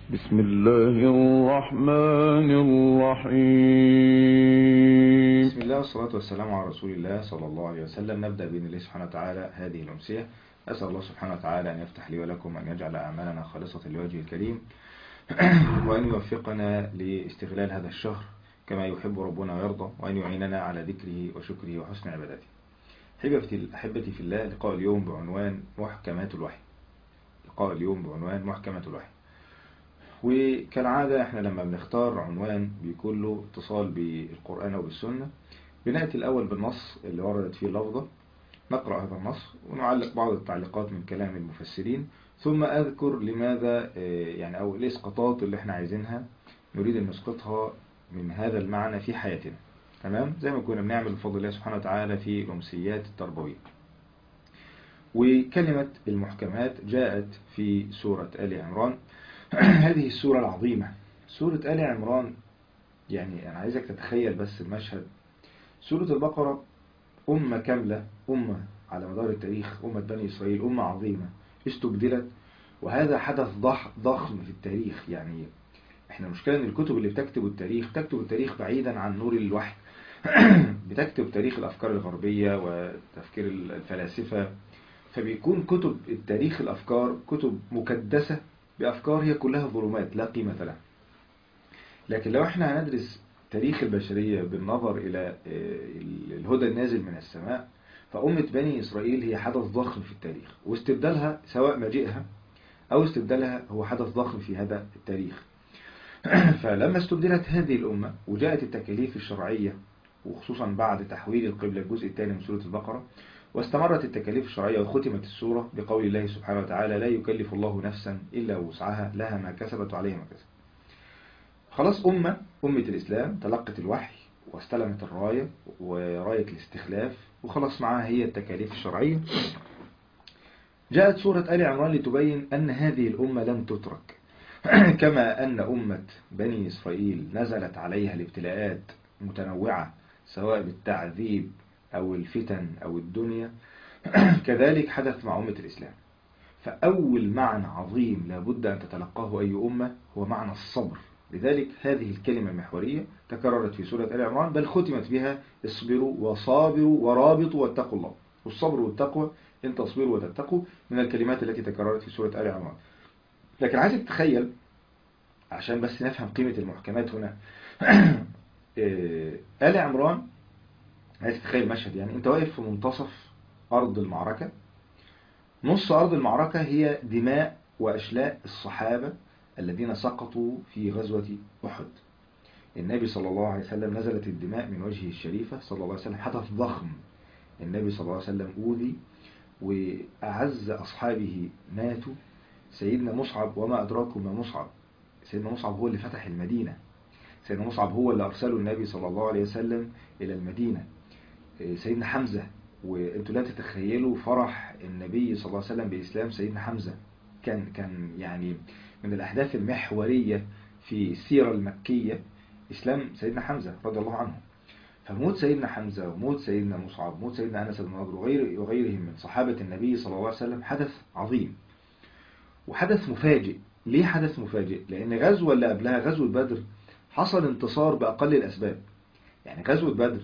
بسم الله الرحمن الرحيم بسم الله والصلاة والسلام على رسول الله صلى الله عليه وسلم نبدأ بإذن الله سبحانه وتعالى هذه الأمسية أسأل الله سبحانه وتعالى أن يفتح لي ولكم أن يجعل أعمالنا خالصة لوجهه الكريم وأن يوفقنا لاستغلال هذا الشهر كما يحب ربنا ويرضى وأن يعيننا على ذكره وشكره وحسن عبادته حبتي أحبتي في الله لقاء اليوم بعنوان محكمات الوحي لقاء اليوم بعنوان محكمات الوحي وكالعادة احنا لما بنختار عنوان بيكون له اتصال بالقرآن وبالسنة بنأتي الأول بالنص اللي وردت فيه اللفظة نقرأ هذا النص ونعلق بعض التعليقات من كلام المفسرين ثم أذكر لماذا يعني أو الإسقاطات اللي احنا عايزينها نريد أن نسقطها من هذا المعنى في حياتنا تمام زي ما كنا بنعمل بفضل الله سبحانه وتعالى في الأمسيات التربوية وكلمة المحكمات جاءت في سورة آل عمران هذه السورة العظيمة سورة آل عمران يعني أنا عايزك تتخيل بس المشهد سورة البقرة أمة كاملة أمة على مدار التاريخ أمة بني إسرائيل أمة عظيمة استبدلت وهذا حدث ضخم في التاريخ يعني احنا المشكلة ان الكتب اللي بتكتب التاريخ تكتب التاريخ بعيدا عن نور الوحي بتكتب تاريخ الأفكار الغربية وتفكير الفلاسفة فبيكون كتب التاريخ الأفكار كتب مكدسة بأفكار هي كلها ظلمات لا قيمة لها لكن لو احنا هندرس تاريخ البشرية بالنظر إلى الهدى النازل من السماء فأمة بني إسرائيل هي حدث ضخم في التاريخ واستبدالها سواء مجيئها أو استبدالها هو حدث ضخم في هذا التاريخ فلما استبدلت هذه الأمة وجاءت التكاليف الشرعية وخصوصا بعد تحويل القبلة الجزء الثاني من سورة البقرة واستمرت التكاليف الشرعية وختمت السورة بقول الله سبحانه وتعالى لا يكلف الله نفسا إلا وسعها لها ما كسبت وعليها ما كسبت خلاص أمة أمة الإسلام تلقت الوحي واستلمت الراية وراية الاستخلاف وخلاص معها هي التكاليف الشرعية جاءت سورة آل عمران لتبين أن هذه الأمة لم تترك كما أن أمة بني إسرائيل نزلت عليها الابتلاءات متنوعة سواء بالتعذيب أو الفتن أو الدنيا كذلك حدث مع أمة الإسلام فأول معنى عظيم لابد أن تتلقاه أي أمة هو معنى الصبر لذلك هذه الكلمة المحورية تكررت في سورة آل عمران بل ختمت بها اصبروا وصابروا ورابطوا واتقوا الله والصبر والتقوى إن تصبروا وتتقوا من الكلمات التي تكررت في سورة آل عمران لكن عايز تتخيل عشان بس نفهم قيمة المحكمات هنا آل عمران عايز تتخيل مشهد يعني انت واقف في منتصف أرض المعركة نص أرض المعركة هي دماء وأشلاء الصحابة الذين سقطوا في غزوة أحد النبي صلى الله عليه وسلم نزلت الدماء من وجهه الشريفة صلى الله عليه وسلم حدث ضخم النبي صلى الله عليه وسلم أوذي وأعز أصحابه ماتوا سيدنا مصعب وما أدراكم ما مصعب سيدنا مصعب هو اللي فتح المدينة سيدنا مصعب هو اللي أرسله النبي صلى الله عليه وسلم إلى المدينة سيدنا حمزة وانتوا لا تتخيلوا فرح النبي صلى الله عليه وسلم بإسلام سيدنا حمزة كان كان يعني من الأحداث المحورية في السيرة المكية إسلام سيدنا حمزة رضي الله عنه فموت سيدنا حمزة وموت سيدنا مصعب وموت سيدنا أنس بن نضر وغير وغيرهم من صحابة النبي صلى الله عليه وسلم حدث عظيم وحدث مفاجئ ليه حدث مفاجئ لأن غزوة اللي قبلها غزوة بدر حصل انتصار بأقل الأسباب يعني غزوة بدر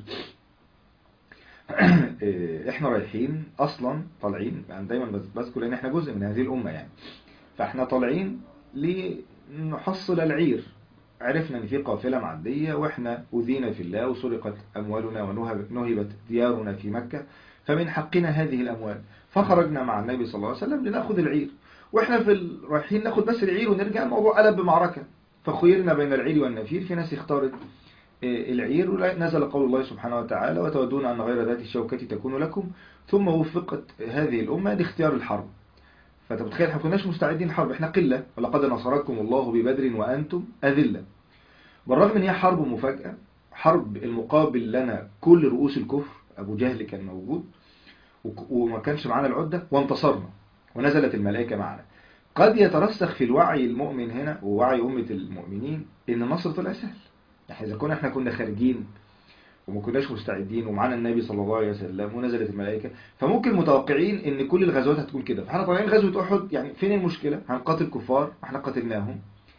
احنا رايحين اصلا طالعين يعني دايما بذكر ان احنا جزء من هذه الامة يعني فاحنا طالعين لنحصل العير عرفنا ان في قافلة معدية واحنا اذينا في الله وسرقت اموالنا ونهبت ديارنا في مكة فمن حقنا هذه الاموال فخرجنا مع النبي صلى الله عليه وسلم لناخذ العير واحنا في رايحين ناخد بس العير ونرجع الموضوع قلب بمعركة فخيرنا بين العير والنفير في ناس اختارت العير نزل قول الله سبحانه وتعالى وتودون أن غير ذات الشوكة تكون لكم ثم وفقت هذه الأمة لاختيار الحرب فأنت متخيل احنا كناش مستعدين حرب احنا قلة ولقد نصركم الله ببدر وأنتم أذلة بالرغم ان هي حرب مفاجأة حرب المقابل لنا كل رؤوس الكفر أبو جهل كان موجود وما كانش معانا العدة وانتصرنا ونزلت الملائكة معنا قد يترسخ في الوعي المؤمن هنا ووعي أمة المؤمنين ان النصر طلع سهل يعني إذا كنا احنا كنا خارجين وما كناش مستعدين ومعانا النبي صلى الله عليه وسلم ونزلت الملائكة فممكن متوقعين ان كل الغزوات هتكون كده فاحنا طالعين غزوة احد يعني فين المشكلة هنقاتل كفار احنا قاتلناهم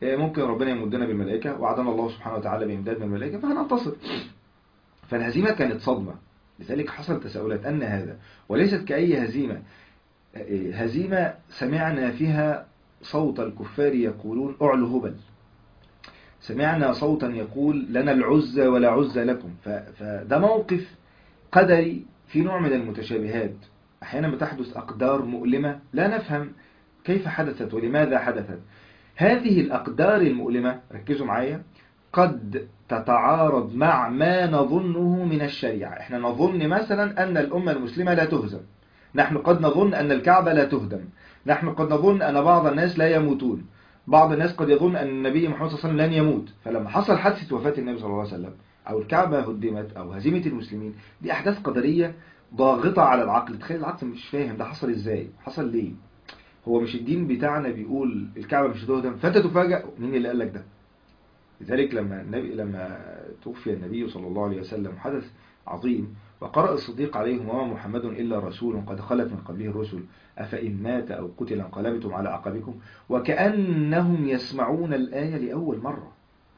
آه، ممكن ربنا يمدنا بالملائكة وعدنا الله سبحانه وتعالى بإمداد من الملائكة فهننتصر فالهزيمة كانت صدمة لذلك حصل تساؤلات أن هذا وليست كأي هزيمة آه، هزيمة سمعنا فيها صوت الكفار يقولون أعلو هبل سمعنا صوتا يقول لنا العزة ولا عزة لكم ف- فده موقف قدري في نوع من المتشابهات أحيانا بتحدث أقدار مؤلمة لا نفهم كيف حدثت ولماذا حدثت هذه الأقدار المؤلمة ركزوا معايا قد تتعارض مع ما نظنه من الشريعة احنا نظن مثلا أن الأمة المسلمة لا تهزم نحن قد نظن أن الكعبة لا تهدم نحن قد نظن أن بعض الناس لا يموتون بعض الناس قد يظن أن النبي محمد صلى الله عليه وسلم لن يموت فلما حصل حادثة وفاة النبي صلى الله عليه وسلم أو الكعبة هدمت أو هزيمة المسلمين دي أحداث قدرية ضاغطة على العقل تخيل العقل مش فاهم ده حصل إزاي حصل ليه هو مش الدين بتاعنا بيقول الكعبة مش هتهدم فأنت تفاجأ مين اللي قال لك ده لذلك لما النبي لما توفي النبي صلى الله عليه وسلم حدث عظيم وقرأ الصديق عليهم وما محمد إلا رسول قد خلت من قبله الرسل أفإن مات أو قتل انقلبتم على عقبكم وكأنهم يسمعون الآية لأول مرة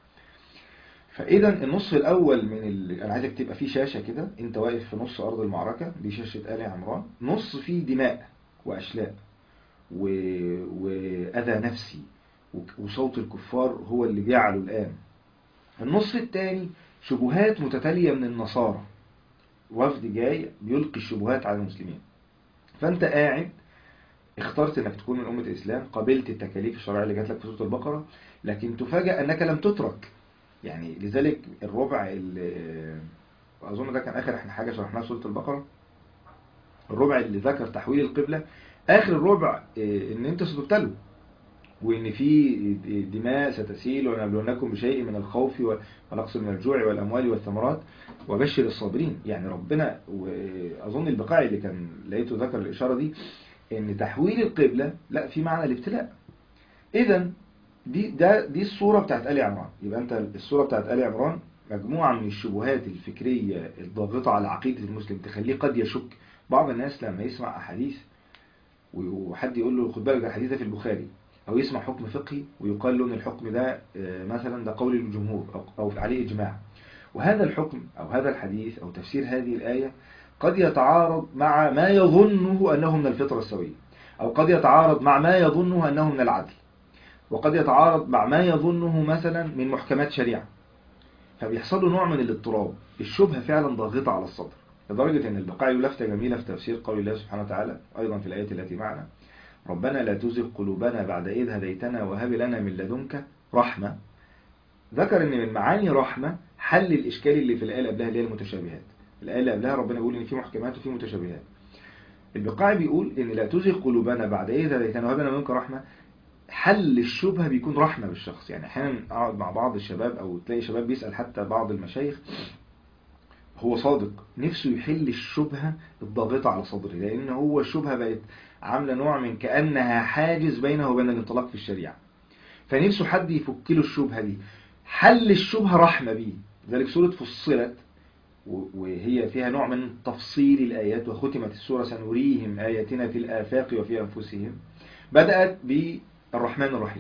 فإذا النص الأول من ال... أنا عايزك تبقى في شاشة كده أنت واقف في نص أرض المعركة دي شاشة آل عمران نص فيه دماء وأشلاء و... وأذى نفسي و... وصوت الكفار هو اللي بيعلو الآن النص الثاني شبهات متتالية من النصارى وفد جاي بيلقي الشبهات على المسلمين فأنت قاعد اخترت انك تكون من أمة الإسلام قبلت التكاليف الشرعية اللي جات لك في سورة البقرة لكن تفاجأ أنك لم تترك يعني لذلك الربع اللي أظن ده كان آخر احنا حاجة شرحناها في سورة البقرة الربع اللي ذكر تحويل القبلة آخر الربع اه، إن أنت ستبتلوا وإن في دماء ستسيل ونبلونكم بشيء من الخوف ونقص من الجوع والأموال والثمرات وبشر الصابرين يعني ربنا وأظن البقاع اللي كان لقيته ذكر الإشارة دي ان تحويل القبلة لا في معنى الابتلاء اذا دي ده دي الصورة بتاعت آل عمران يبقى انت الصورة بتاعت آل عمران مجموعة من الشبهات الفكرية الضاغطة على عقيدة المسلم تخليه قد يشك بعض الناس لما يسمع أحاديث وحد يقول له خد بالك ده الحديث ده في البخاري أو يسمع حكم فقهي ويقال له ان الحكم ده آه، مثلا ده قول الجمهور أو, أو عليه إجماع وهذا الحكم أو هذا الحديث أو تفسير هذه الآية قد يتعارض مع ما يظنه أنه من الفطرة السوية أو قد يتعارض مع ما يظنه أنه من العدل وقد يتعارض مع ما يظنه مثلا من محكمات شريعة فبيحصل له نوع من الاضطراب الشبهة فعلا ضاغطة على الصدر لدرجة أن البقاع لفتة جميلة في تفسير قول الله سبحانه وتعالى أيضا في الآية التي معنا ربنا لا تزغ قلوبنا بعد إذ هديتنا وهب لنا من لدنك رحمة ذكر أن من معاني رحمة حل الإشكال اللي في الآية اللي قبلها اللي هي المتشابهات الآية اللي قبلها ربنا بيقول إن في محكمات وفي متشابهات البقاع بيقول إن لا تزغ قلوبنا بعد إذ هديتنا وهب لنا منك رحمة حل الشبهة بيكون رحمة بالشخص يعني أحيانا أقعد مع بعض الشباب أو تلاقي شباب بيسأل حتى بعض المشايخ هو صادق نفسه يحل الشبهة الضاغطة على صدره لأن هو الشبهة بقت عاملة نوع من كأنها حاجز بينه وبين الانطلاق في الشريعة فنفسه حد يفك له الشبهة دي حل الشبهة رحمة بيه ذلك سورة فصلت وهي فيها نوع من تفصيل الآيات وختمت السورة سنريهم آياتنا في الآفاق وفي أنفسهم بدأت بالرحمن الرحيم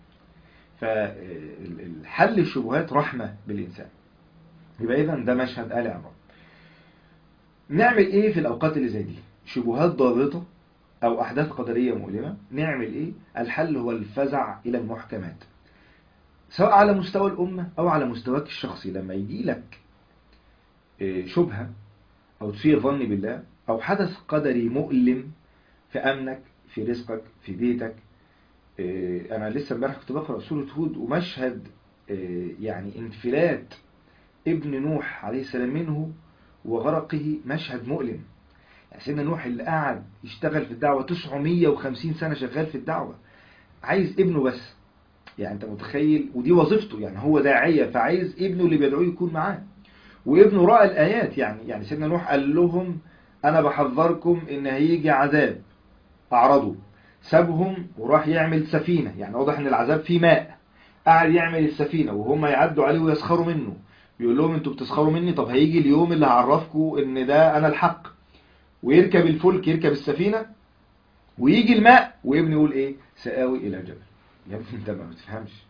فالحل الشبهات رحمة بالإنسان يبقى إذا ده مشهد آل عمران نعمل إيه في الأوقات اللي زي دي شبهات ضاغطة أو أحداث قدرية مؤلمة نعمل إيه الحل هو الفزع إلى المحكمات سواء على مستوى الأمة أو على مستواك الشخصي لما يجي لك شبهة أو تسيء ظن بالله أو حدث قدري مؤلم في أمنك في رزقك في بيتك أنا لسه امبارح كنت بقرأ سورة هود ومشهد يعني انفلات ابن نوح عليه السلام منه وغرقه مشهد مؤلم يعني سيدنا نوح اللي قعد يشتغل في الدعوة 950 سنة شغال في الدعوة عايز ابنه بس يعني انت متخيل ودي وظيفته يعني هو داعية فعايز ابنه اللي بيدعوه يكون معاه وابنه رأى الآيات يعني يعني سيدنا نوح قال لهم أنا بحذركم إن هيجي عذاب أعرضوا سابهم وراح يعمل سفينة يعني واضح إن العذاب فيه ماء قعد يعمل السفينة وهم يعدوا عليه ويسخروا منه بيقول لهم انتوا بتسخروا مني طب هيجي اليوم اللي هعرفكم ان ده انا الحق ويركب الفلك يركب السفينة ويجي الماء وابني يقول ايه سآوي الى جبل يا ابني انت ما بتفهمش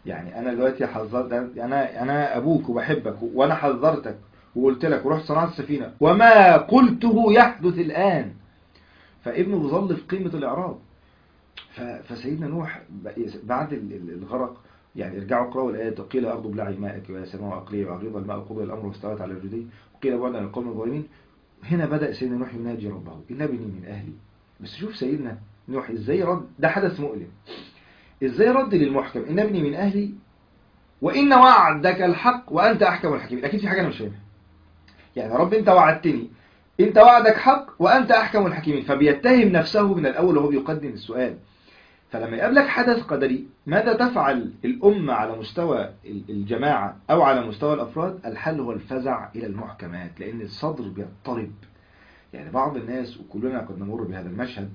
يعني انا دلوقتي حذرت انا انا ابوك وبحبك وانا حذرتك وقلت لك ورحت صنعت السفينه وما قلته يحدث الان فابنه بيظل في قيمه الاعراض ف- فسيدنا نوح ب- بعد ال- ال- الغرق يعني ارجعوا اقرأوا الآيات وقيل أرض ابلعي ماءك ويا سماء أقلي وأغيض الماء وقضي الأمر واستوت على الجدي وقيل بعد عن القوم الظالمين هنا بدأ سيدنا نوح يناجي ربه إن ابني من أهلي بس شوف سيدنا نوح إزاي رد ده حدث مؤلم إزاي رد للمحكم إن ابني من أهلي وإن وعدك الحق وأنت أحكم الحكيمين أكيد في حاجة أنا مش فاهمها يعني يا رب أنت وعدتني أنت وعدك حق وأنت أحكم الحكيمين فبيتهم نفسه من الأول وهو بيقدم السؤال فلما يقابلك حدث قدري ماذا تفعل الأمة على مستوى الجماعة أو على مستوى الأفراد الحل هو الفزع إلى المحكمات لأن الصدر بيضطرب يعني بعض الناس وكلنا قد نمر بهذا المشهد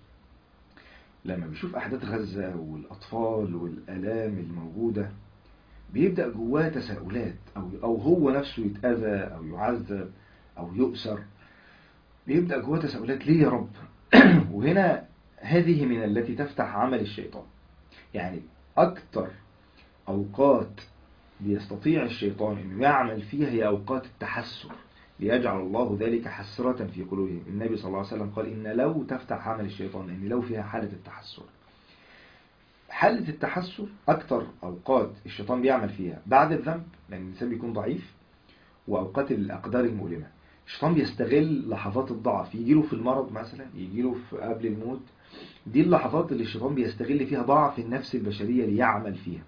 لما بيشوف أحداث غزة والأطفال والآلام الموجودة بيبدأ جواه تساؤلات أو, أو هو نفسه يتأذى أو يعذب أو يؤسر بيبدأ جواه تساؤلات ليه يا رب وهنا هذه من التي تفتح عمل الشيطان يعني أكثر أوقات بيستطيع الشيطان أنه يعمل فيها هي أوقات التحسر ليجعل الله ذلك حسرة في قلوبهم النبي صلى الله عليه وسلم قال إن لو تفتح عمل الشيطان إن لو فيها حالة التحسر حالة التحسر أكثر أوقات الشيطان بيعمل فيها بعد الذنب لأن الإنسان بيكون ضعيف وأوقات الأقدار المؤلمة الشيطان بيستغل لحظات الضعف يجيله في المرض مثلا يجيله في قبل الموت دي اللحظات اللي الشيطان بيستغل فيها ضعف النفس البشرية ليعمل فيها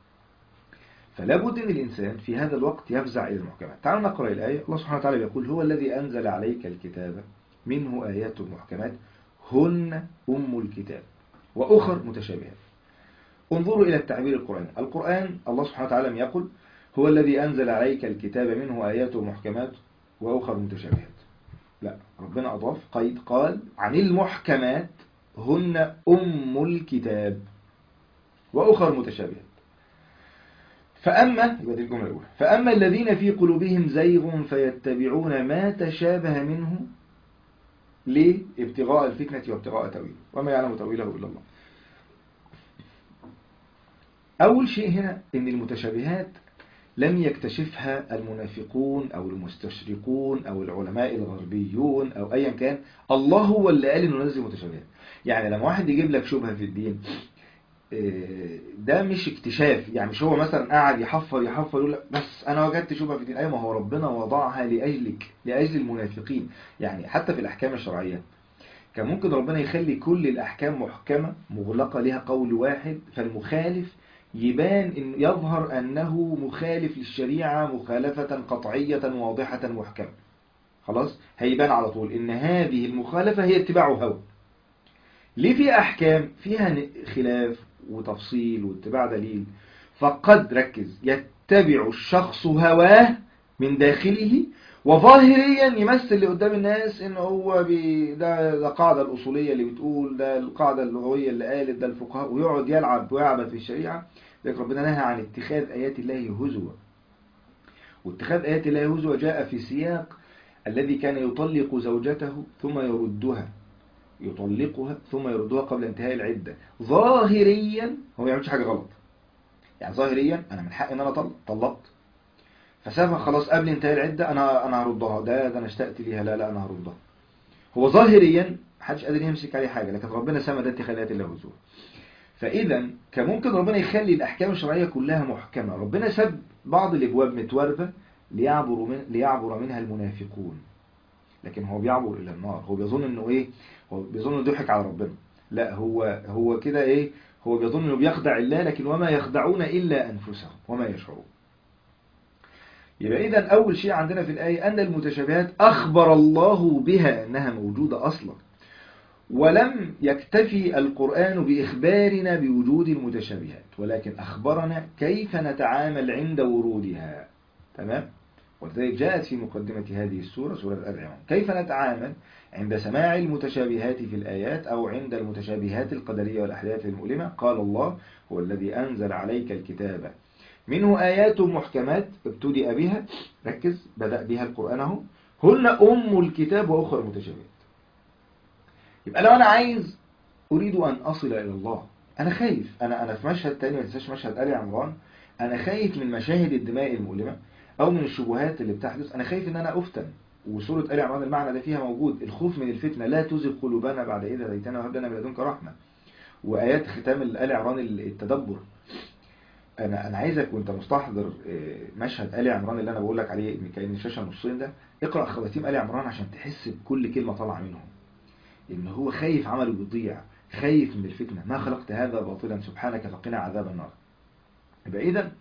فلا بد ان الانسان في هذا الوقت يفزع الى المحكمات تعالوا نقرا الايه الله سبحانه وتعالى يقول هو الذي انزل عليك الكتاب منه ايات محكمات هن ام الكتاب واخر متشابهات انظروا الى التعبير القراني القران الله سبحانه وتعالى يقول هو الذي انزل عليك الكتاب منه ايات محكمات واخر متشابهات لا ربنا اضاف قيد قال عن المحكمات هن ام الكتاب واخر متشابهات فأما يبقى دي الجملة الأولى فأما الذين في قلوبهم زيغ فيتبعون ما تشابه منه ليه ابتغاء الفتنة وابتغاء تأويله وما يعلم تأويله إلا الله أول شيء هنا إن المتشابهات لم يكتشفها المنافقون أو المستشرقون أو العلماء الغربيون أو أيا كان الله هو اللي قال إنه نزل متشابهات يعني لما واحد يجيب لك شبهة في الدين ده مش اكتشاف يعني مش هو مثلا قاعد يحفر يحفر يقول لك بس انا وجدت شبهه في الدين ايوه ما هو ربنا وضعها لاجلك لاجل المنافقين يعني حتى في الاحكام الشرعيه كان ممكن ربنا يخلي كل الاحكام محكمه مغلقه لها قول واحد فالمخالف يبان ان يظهر انه مخالف للشريعه مخالفه قطعيه واضحه محكمه خلاص هيبان على طول ان هذه المخالفه هي اتباع هوى ليه في احكام فيها خلاف وتفصيل واتباع دليل فقد ركز يتبع الشخص هواه من داخله وظاهريا يمثل اللي قدام الناس ان هو بي ده ده القاعده الاصوليه اللي بتقول ده القاعده اللغويه اللي قالت ده الفقهاء ويقعد يلعب ويعبث في الشريعه لكن ربنا نهى عن اتخاذ ايات الله هزوا واتخاذ ايات الله هزوا جاء في سياق الذي كان يطلق زوجته ثم يردها يطلقها ثم يردها قبل انتهاء العدة ظاهريا هو ما يعملش حاجة غلط يعني ظاهريا انا من حقي ان انا طلق طلقت فسابها خلاص قبل انتهاء العدة انا انا هردها ده ده انا اشتقت ليها لا لا انا هردها هو ظاهريا محدش قادر يمسك عليه حاجة لكن ربنا سمى ده اتخاذات الله هزوا فاذا كان ممكن ربنا يخلي الاحكام الشرعية كلها محكمة ربنا ساب بعض الابواب متواربة ليعبر من ليعبر منها المنافقون لكن هو بيعبر الى النار هو بيظن انه ايه هو بيظن انه ضحك على ربنا لا هو هو كده ايه هو بيظن انه بيخدع الله لكن وما يخدعون الا انفسهم وما يشعرون يبقى اذا اول شيء عندنا في الايه ان المتشابهات اخبر الله بها انها موجوده اصلا ولم يكتفي القرآن بإخبارنا بوجود المتشابهات ولكن أخبرنا كيف نتعامل عند ورودها تمام؟ ولذلك جاءت في مقدمة هذه السورة سورة آل عمران كيف نتعامل عند سماع المتشابهات في الآيات أو عند المتشابهات القدرية والأحداث المؤلمة قال الله هو الذي أنزل عليك الكتاب منه آيات محكمات ابتدأ بها ركز بدأ بها القرآن اهو هن أم الكتاب وأخرى متشابهات يبقى لو أنا عايز أريد أن أصل إلى الله انا خايف انا انا في مشهد تاني ما تنساش مشهد ال عمران انا خايف من مشاهد الدماء المؤلمه او من الشبهات اللي بتحدث انا خايف ان انا افتن وسوره ال عمران المعنى ده فيها موجود الخوف من الفتنه لا تزغ قلوبنا بعد اذ هديتنا وهب لنا من لدنك رحمه وايات ختام ال عمران التدبر انا انا عايزك وانت مستحضر مشهد ال عمران اللي انا بقول لك عليه كأن الشاشه نصين ده اقرا خواتيم ال عمران عشان تحس بكل كلمه طالعه منهم ان هو خايف عمله بيضيع خايف من الفتنه ما خلقت هذا باطلا سبحانك فقنا عذاب النار يبقى اذا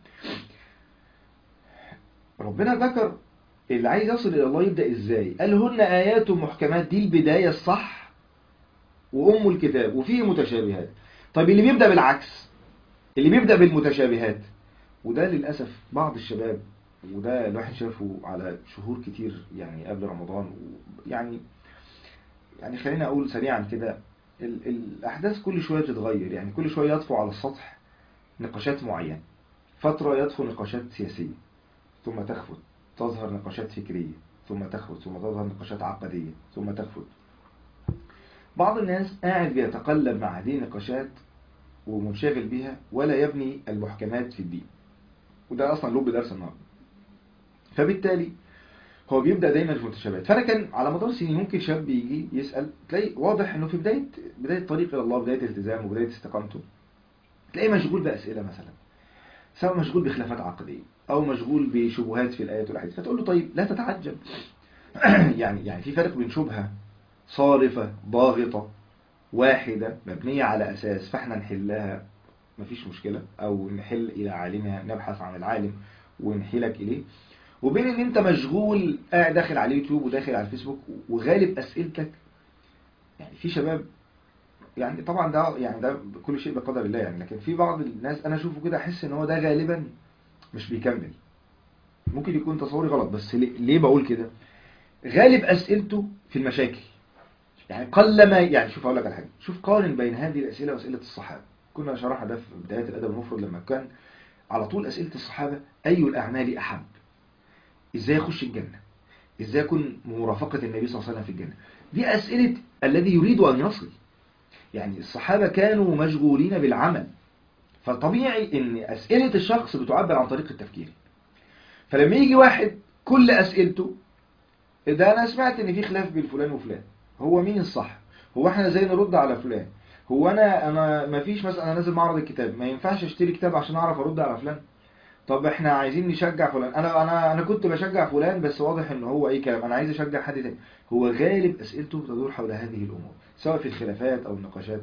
ربنا ذكر اللي عايز يصل الى الله يبدا ازاي قال هن ايات محكمات دي البدايه الصح وام الكتاب وفيه متشابهات طيب اللي بيبدا بالعكس اللي بيبدا بالمتشابهات وده للاسف بعض الشباب وده الواحد شافه على شهور كتير يعني قبل رمضان يعني يعني خلينا اقول سريعا كده الاحداث كل شويه بتتغير يعني كل شويه يطفو على السطح نقاشات معينه فتره يطفو نقاشات سياسيه ثم تخفت تظهر نقاشات فكريه ثم تخفت ثم تظهر نقاشات عقديه ثم تخفت بعض الناس قاعد بيتقلب مع هذه النقاشات ومنشغل بيها ولا يبني المحكمات في الدين وده اصلا لب درس النهارده فبالتالي هو بيبدا دايما في المتشابهات فانا كان على مدار سنين ممكن شاب يجي يسال تلاقي واضح انه في بدايه بدايه طريق الى الله بدايه الالتزام وبدايه استقامته تلاقيه مشغول باسئله مثلا سواء مشغول بخلافات عقديه او مشغول بشبهات في الايات والاحاديث فتقول له طيب لا تتعجب يعني يعني في فرق بين شبهه صارفه ضاغطه واحدة مبنية على أساس فاحنا نحلها مفيش مشكلة أو نحل إلى عالمها نبحث عن العالم ونحيلك إليه وبين ان انت مشغول قاعد داخل على اليوتيوب وداخل على الفيسبوك وغالب اسئلتك يعني في شباب يعني طبعا ده يعني ده كل شيء بقدر الله يعني لكن في بعض الناس انا اشوفه كده احس ان هو ده غالبا مش بيكمل ممكن يكون تصوري غلط بس ليه بقول كده غالب اسئلته في المشاكل يعني قلما يعني شوف اقول لك على حاجه شوف قارن بين هذه الاسئله واسئله الصحابه كنا شرحنا ده في بدايه الادب المفرد لما كان على طول اسئله الصحابه اي الاعمال احب ازاي اخش الجنه ازاي اكون مرافقه النبي صلى الله عليه وسلم في الجنه دي اسئله الذي يريد ان يصل يعني الصحابه كانوا مشغولين بالعمل فطبيعي ان اسئله الشخص بتعبر عن طريقه التفكير فلما يجي واحد كل اسئلته ده انا سمعت ان في خلاف بين فلان وفلان هو مين الصح هو احنا ازاي نرد على فلان هو انا انا ما فيش مثلا انا نازل معرض الكتاب ما ينفعش اشتري كتاب عشان اعرف ارد على فلان طب احنا عايزين نشجع فلان انا انا انا كنت بشجع فلان بس واضح ان هو اي كلام انا عايز اشجع حد تاني هو غالب اسئلته تدور حول هذه الامور سواء في الخلافات او النقاشات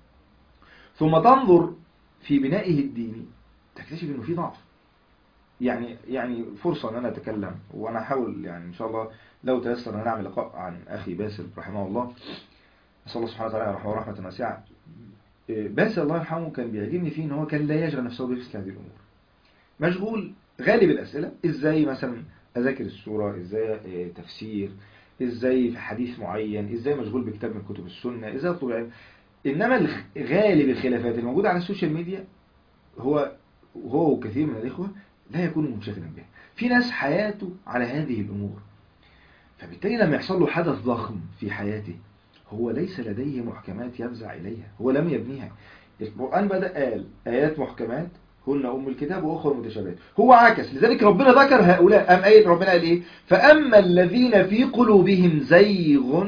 ثم تنظر في بنائه الديني تكتشف انه في ضعف يعني يعني فرصة ان انا اتكلم وانا احاول يعني ان شاء الله لو تيسر ان نعمل لقاء عن اخي باسل رحمه الله نسال الله سبحانه وتعالى يرحمه رحمة واسعة باسل الله يرحمه كان بيعجبني فيه ان هو كان لا يشغل نفسه بمثل هذه الامور مشغول غالب الاسئله ازاي مثلا اذاكر السوره ازاي تفسير ازاي في حديث معين ازاي مشغول بكتاب من كتب السنه ازاي اطلب علم انما غالب الخلافات الموجوده على السوشيال ميديا هو هو وكثير من الاخوه لا يكون منشغلا بها في ناس حياته على هذه الامور فبالتالي لما يحصل له حدث ضخم في حياته هو ليس لديه محكمات يفزع اليها هو لم يبنيها القران بدا قال ايات محكمات هن أم الكتاب وأخر متشابهات هو عكس لذلك ربنا ذكر هؤلاء أم أي ربنا قال إيه فأما الذين في قلوبهم زيغ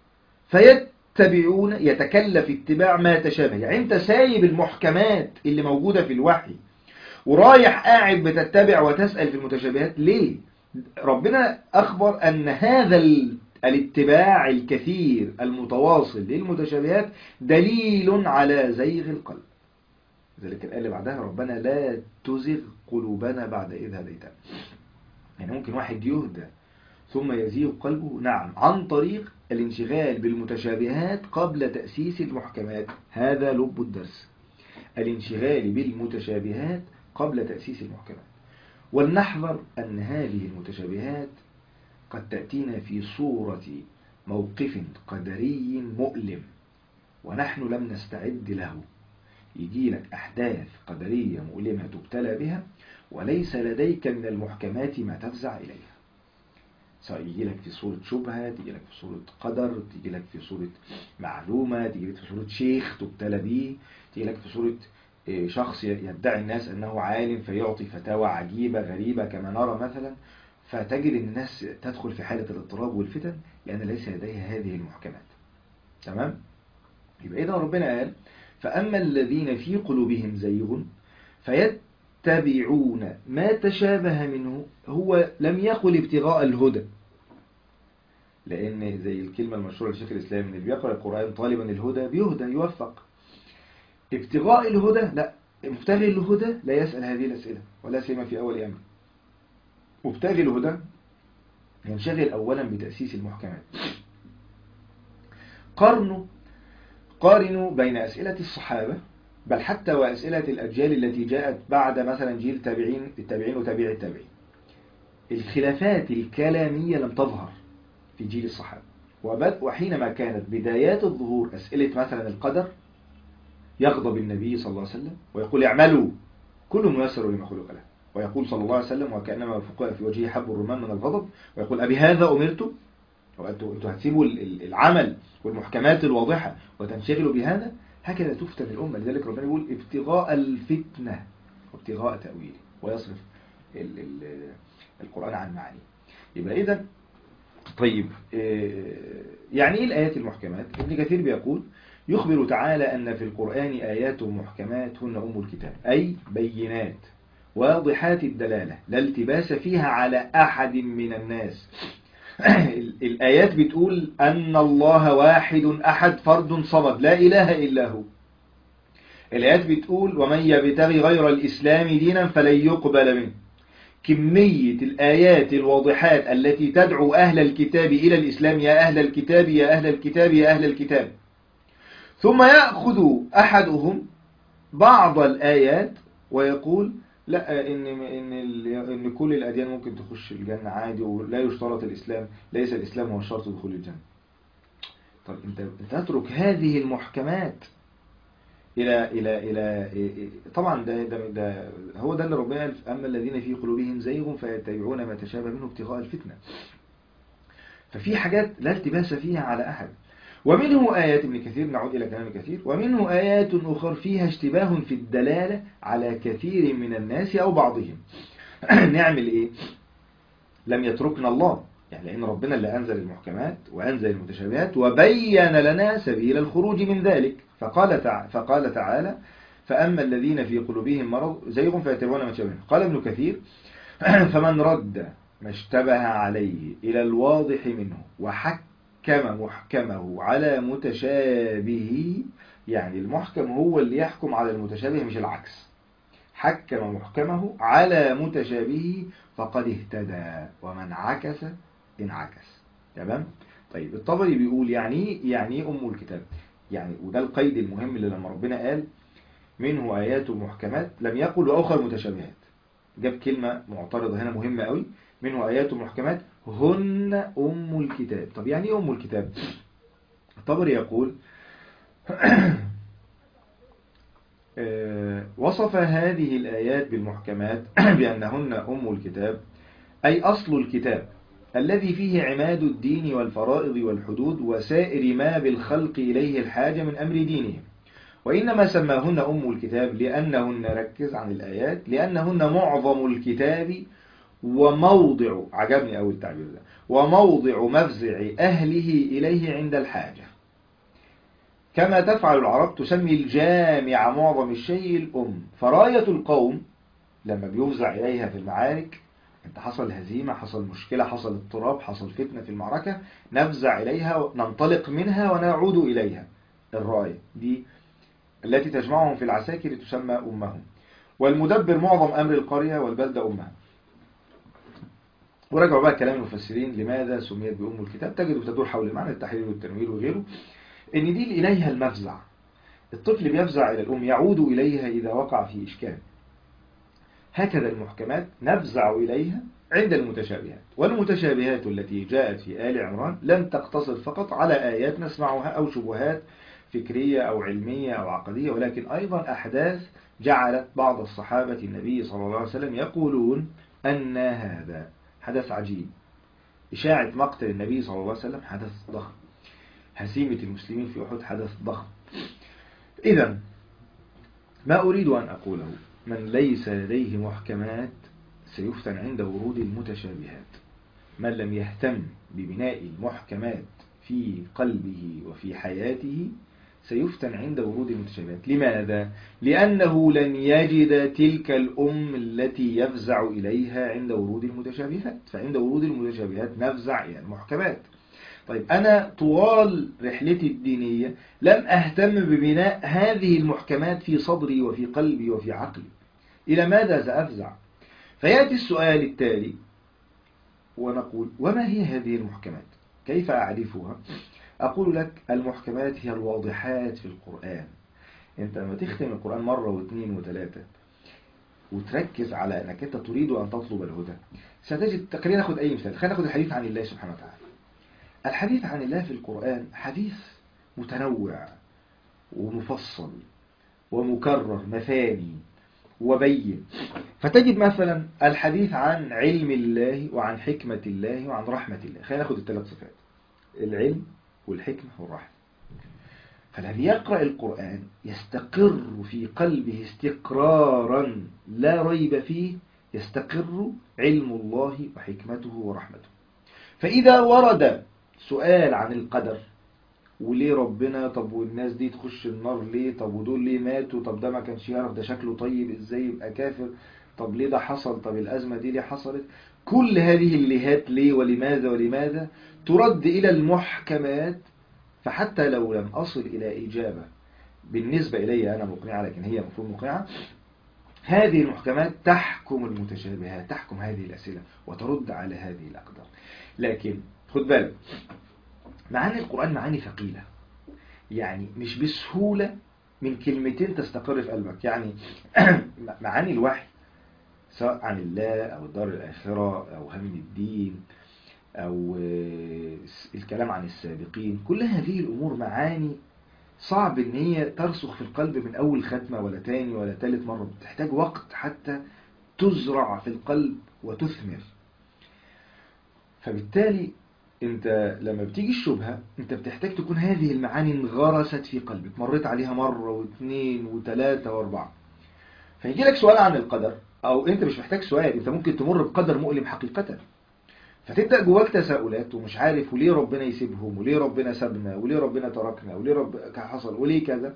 فيتبعون يتكلف اتباع ما تشابه يعني أنت سايب المحكمات اللي موجودة في الوحي ورايح قاعد بتتبع وتسأل في المتشابهات ليه ربنا أخبر أن هذا الاتباع الكثير المتواصل للمتشابهات دليل على زيغ القلب ذلك الآية اللي بعدها ربنا لا تزغ قلوبنا بعد إذ هديتنا يعني ممكن واحد يهدى ثم يزيغ قلبه نعم عن طريق الانشغال بالمتشابهات قبل تأسيس المحكمات هذا لب الدرس الانشغال بالمتشابهات قبل تأسيس المحكمات ولنحذر أن هذه المتشابهات قد تأتينا في صورة موقف قدري مؤلم ونحن لم نستعد له يجي لك أحداث قدرية مؤلمة تبتلى بها وليس لديك من المحكمات ما تفزع إليها سواء يجي لك في صورة شبهة تيجي لك في صورة قدر تيجي لك في صورة معلومة تيجي لك في صورة شيخ تبتلى به تيجي لك في سورة إيه، شخص يدعي الناس أنه عالم فيعطي فتاوى عجيبة غريبة كما نرى مثلا فتجد أن الناس تدخل في حالة الاضطراب والفتن لأن ليس لديها هذه المحكمات تمام؟ يبقى إذا ربنا قال فأما الذين في قلوبهم زيغ فيتبعون ما تشابه منه هو لم يقل ابتغاء الهدى لأن زي الكلمة المشهورة لشيخ الإسلام إن اللي بيقرأ القرآن طالبا الهدى بيهدى يوفق ابتغاء الهدى لا مبتغي الهدى لا يسأل هذه الأسئلة ولا سيما في أول أمر مبتغي الهدى ينشغل أولا بتأسيس المحكمات قارنوا قارنوا بين أسئلة الصحابة بل حتى وأسئلة الأجيال التي جاءت بعد مثلا جيل التابعين التابعين وتابع التابعين الخلافات الكلامية لم تظهر في جيل الصحابة وبد- وحينما كانت بدايات الظهور أسئلة مثلا القدر يغضب النبي صلى الله عليه وسلم ويقول اعملوا كل ميسر لما خلق له ويقول صلى الله عليه وسلم وكأنما فقاء في وجهه حب الرمان من الغضب ويقول أبي هذا أمرت وأنتوا أنتوا هتسيبوا ال- ال- العمل والمحكمات الواضحة وتنشغلوا بهذا هكذا تفتن الأمة لذلك ربنا يقول ابتغاء الفتنة وابتغاء تأويله ويصرف ال ال القرآن عن معانيه يبقى إذا طيب آه، يعني ايه الآيات المحكمات ابن كثير بيقول يخبر تعالى أن في القرآن آيات محكمات هن أم الكتاب أي بينات واضحات الدلالة لا التباس فيها على أحد من الناس ال- الآيات بتقول أن الله واحد أحد فرد صمد لا إله إلا هو الآيات بتقول ومن يبتغي غير الإسلام دينا فلن يقبل منه كمية الآيات الواضحات التي تدعو أهل الكتاب إلى الإسلام يا أهل الكتاب يا أهل الكتاب يا أهل الكتاب ثم يأخذ أحدهم بعض الآيات ويقول لا إن إن ال- إن كل الأديان ممكن تخش الجنة عادي ولا يشترط الإسلام ليس الإسلام هو شرط دخول الجنة. طب أنت تترك هذه المحكمات إلى إلى إلى إيه- طبعا ده ده ده هو ده اللي ربنا قال أما الذين في قلوبهم زيغ فيتبعون ما تشابه منه ابتغاء الفتنة. ففي حاجات لا التباس فيها على أحد. ومنه آيات ابن كثير نعود إلى كلام كثير ومنه آيات أخر فيها اشتباه في الدلالة على كثير من الناس أو بعضهم نعمل إيه لم يتركنا الله يعني لأن ربنا اللي أنزل المحكمات وأنزل المتشابهات وبين لنا سبيل الخروج من ذلك فقال, تع... فقال تعالى فأما الذين في قلوبهم مرض زيغ فيتبعون ما شابه قال ابن كثير فمن رد ما اشتبه عليه إلى الواضح منه وحكم محكمه على متشابهه يعني المحكم هو اللي يحكم على المتشابه مش العكس حكم محكمه على متشابهه فقد اهتدى ومن عكس انعكس تمام طيب الطبري بيقول يعني ايه يعني ايه ام الكتاب يعني وده القيد المهم اللي لما ربنا قال منه ايات محكمات لم يقل واخر متشابهات جاب كلمه معترضه هنا مهمه قوي منه ايات محكمات هن ام الكتاب طب يعني ايه ام الكتاب الطبري يقول آه، وصف هذه الآيات بالمحكمات بأنهن أم الكتاب أي أصل الكتاب الذي فيه عماد الدين والفرائض والحدود وسائر ما بالخلق إليه الحاجة من أمر دينهم وإنما سماهن أم الكتاب لأنهن ركز عن الآيات لأنهن معظم الكتاب وموضع عجبني أول التعبير ده وموضع مفزع أهله إليه عند الحاجة كما تفعل العرب تسمي الجامع معظم الشيء الأم فراية القوم لما بيفزع إليها في المعارك انت حصل هزيمة حصل مشكلة حصل اضطراب حصل فتنة في المعركة نفزع إليها ننطلق منها ونعود إليها الراية دي التي تجمعهم في العساكر تسمى أمهم والمدبر معظم أمر القرية والبلدة أمها ورجعوا بقى كلام المفسرين لماذا سميت بأم الكتاب تجد بتدور حول معنى التحرير والتنوير وغيره ان دي إليها المفزع الطفل بيفزع إلى الأم يعود إليها إذا وقع في إشكال هكذا المحكمات نفزع إليها عند المتشابهات والمتشابهات التي جاءت في آل عمران لم تقتصر فقط على آيات نسمعها أو شبهات فكرية أو علمية أو عقدية ولكن أيضا أحداث جعلت بعض الصحابة النبي صلى الله عليه وسلم يقولون أن هذا حدث عجيب إشاعة مقتل النبي صلى الله عليه وسلم حدث ضخم هزيمة المسلمين في أحد حدث ضخم إذا ما أريد أن أقوله من ليس لديه محكمات سيفتن عند ورود المتشابهات من لم يهتم ببناء المحكمات في قلبه وفي حياته سيفتن عند ورود المتشابهات لماذا؟ لأنه لن يجد تلك الأم التي يفزع إليها عند ورود المتشابهات فعند ورود المتشابهات نفزع إلى المحكمات طيب أنا طوال رحلتي الدينية لم أهتم ببناء هذه المحكمات في صدري وفي قلبي وفي عقلي إلى ماذا سأفزع؟ فيأتي السؤال التالي ونقول وما هي هذه المحكمات؟ كيف أعرفها؟ أقول لك المحكمات هي الواضحات في القرآن أنت لما تختم القرآن مرة واثنين وثلاثة وتركز على أنك أنت تريد أن تطلب الهدى ستجد خلينا ناخد أي مثال خلينا ناخد الحديث عن الله سبحانه وتعالى الحديث عن الله في القرآن حديث متنوع ومفصل ومكرر مثاني وبين فتجد مثلا الحديث عن علم الله وعن حكمة الله وعن رحمة الله خلينا ناخد الثلاث صفات العلم والحكمة والرحمة فالذي يقرأ القرآن يستقر في قلبه استقرارا لا ريب فيه يستقر علم الله وحكمته ورحمته فإذا ورد سؤال عن القدر وليه ربنا طب والناس دي تخش النار ليه طب ودول ليه ماتوا طب ده ما كانش يعرف ده شكله طيب ازاي يبقى كافر طب ليه ده حصل طب الأزمة دي ليه حصلت كل هذه الليهات ليه ولماذا ولماذا ترد إلى المحكمات فحتى لو لم أصل إلى إجابة بالنسبة إلي أنا مقنعة لكن هي مفهوم مقنعة هذه المحكمات تحكم المتشابهات تحكم هذه الأسئلة وترد على هذه الأقدار لكن خد بالك معاني القرآن معاني ثقيلة يعني مش بسهولة من كلمتين تستقر في قلبك يعني معاني الوحي سواء عن الله أو الدار الآخرة أو هم الدين أو الكلام عن السابقين كل هذه الأمور معاني صعب ان هي ترسخ في القلب من أول ختمة ولا تاني ولا تالت مرة بتحتاج وقت حتى تزرع في القلب وتثمر فبالتالي انت لما بتيجي الشبهة انت بتحتاج تكون هذه المعاني انغرست في قلبك مريت عليها مرة واثنين وثلاثة واربعة فيجي لك سؤال عن القدر او انت مش محتاج سؤال انت ممكن تمر بقدر مؤلم حقيقة فتبدأ جواك تساؤلات ومش عارف وليه ربنا يسيبهم وليه ربنا سابنا وليه ربنا تركنا وليه رب حصل وليه كذا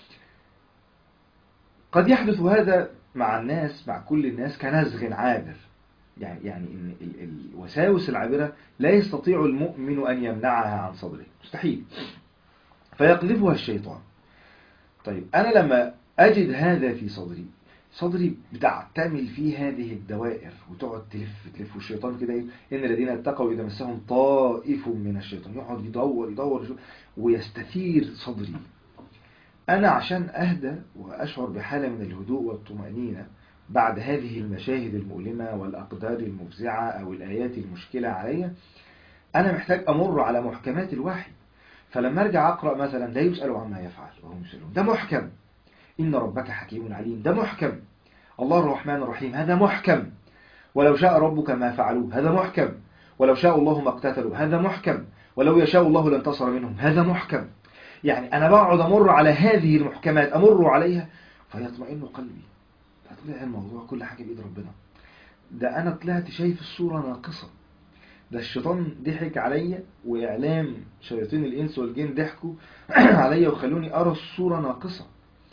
قد يحدث هذا مع الناس مع كل الناس كنزغ عابر يعني يعني ان الوساوس العابرة لا يستطيع المؤمن أن يمنعها عن صدره مستحيل فيقذفها الشيطان طيب أنا لما أجد هذا في صدري صدري بتعتمل فيه هذه الدوائر وتقعد تلف تلف والشيطان كده إن الذين اتقوا إذا مسهم طائف من الشيطان يقعد يدور يدور ويستثير صدري أنا عشان أهدى وأشعر بحالة من الهدوء والطمأنينة بعد هذه المشاهد المؤلمة والأقدار المفزعة أو الآيات المشكلة علي أنا محتاج أمر على محكمات الوحي فلما أرجع أقرأ مثلا لا يسأل عما يفعل وهم يسألون ده محكم إن ربك حكيم عليم ده محكم الله الرحمن الرحيم هذا محكم ولو شاء ربك ما فعلوه هذا محكم ولو شاء الله ما اقتتلوا هذا محكم ولو يشاء الله لانتصر منهم هذا محكم يعني أنا بقعد أمر على هذه المحكمات أمر عليها فيطمئن قلبي طلع الموضوع كل حاجة بإيد ربنا ده أنا طلعت شايف الصورة ناقصة ده الشيطان ضحك عليا وإعلام شياطين الإنس والجن ضحكوا عليا وخلوني أرى الصورة ناقصة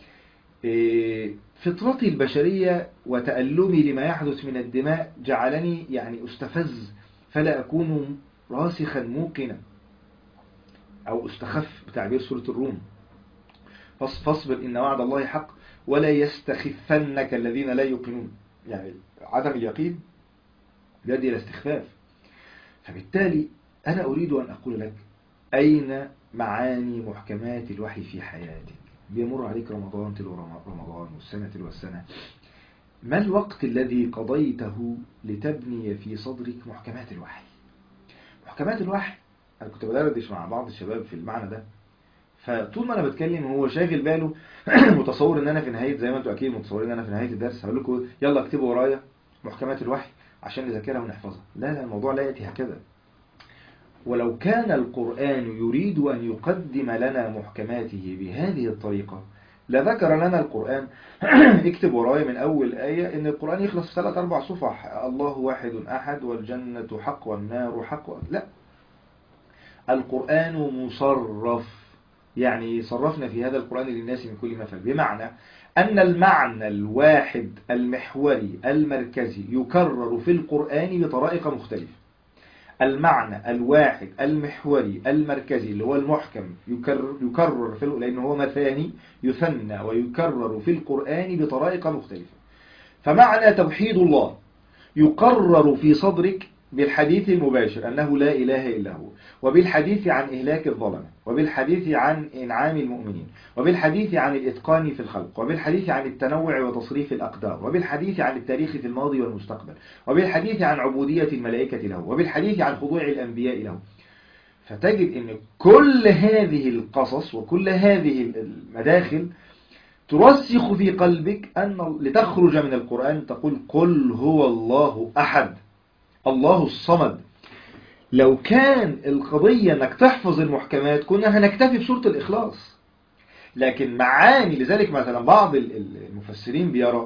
فطرتي البشرية وتألمي لما يحدث من الدماء جعلني يعني أستفز فلا أكون راسخا موقنا أو أستخف بتعبير سورة الروم فاصبر إن وعد الله حق ولا يستخفنك الذين لا يوقنون يعني عدم اليقين يؤدي إلى استخفاف فبالتالي أنا أريد أن أقول لك أين معاني محكمات الوحي في حياتك بيمر عليك رمضان تلو رمضان والسنة تلو السنة ما الوقت الذي قضيته لتبني في صدرك محكمات الوحي محكمات الوحي أنا كنت بدردش مع بعض الشباب في المعنى ده فطول ما انا بتكلم هو شاغل باله متصور ان انا في نهايه زي ما انتم اكيد متصورين ان انا في نهايه الدرس هقول لكم يلا اكتبوا ورايا محكمات الوحي عشان نذاكرها ونحفظها لا لا الموضوع لا ياتي هكذا ولو كان القرآن يريد أن يقدم لنا محكماته بهذه الطريقة لذكر لنا القرآن اكتب ورايا من أول آية إن القرآن يخلص في ثلاث أربع صفح الله واحد أحد والجنة حق والنار حق لا القرآن مصرف يعني صرفنا في هذا القرآن للناس من كل مثل بمعنى أن المعنى الواحد المحوري المركزي يكرر في القرآن بطرائق مختلفة المعنى الواحد المحوري المركزي اللي هو المحكم يكرر, يكرر في لأنه هو مثاني يثنى ويكرر في القرآن بطرائق مختلفة فمعنى توحيد الله يقرر في صدرك بالحديث المباشر أنه لا إله إلا هو وبالحديث عن إهلاك الظلمة وبالحديث عن إنعام المؤمنين وبالحديث عن الإتقان في الخلق وبالحديث عن التنوع وتصريف الأقدار وبالحديث عن التاريخ في الماضي والمستقبل وبالحديث عن عبودية الملائكة له وبالحديث عن خضوع الأنبياء له فتجد أن كل هذه القصص وكل هذه المداخل ترسخ في قلبك أن لتخرج من القرآن تقول قل هو الله أحد الله الصمد لو كان القضية انك تحفظ المحكمات كنا هنكتفي بسورة الإخلاص لكن معاني لذلك مثلا بعض المفسرين بيرى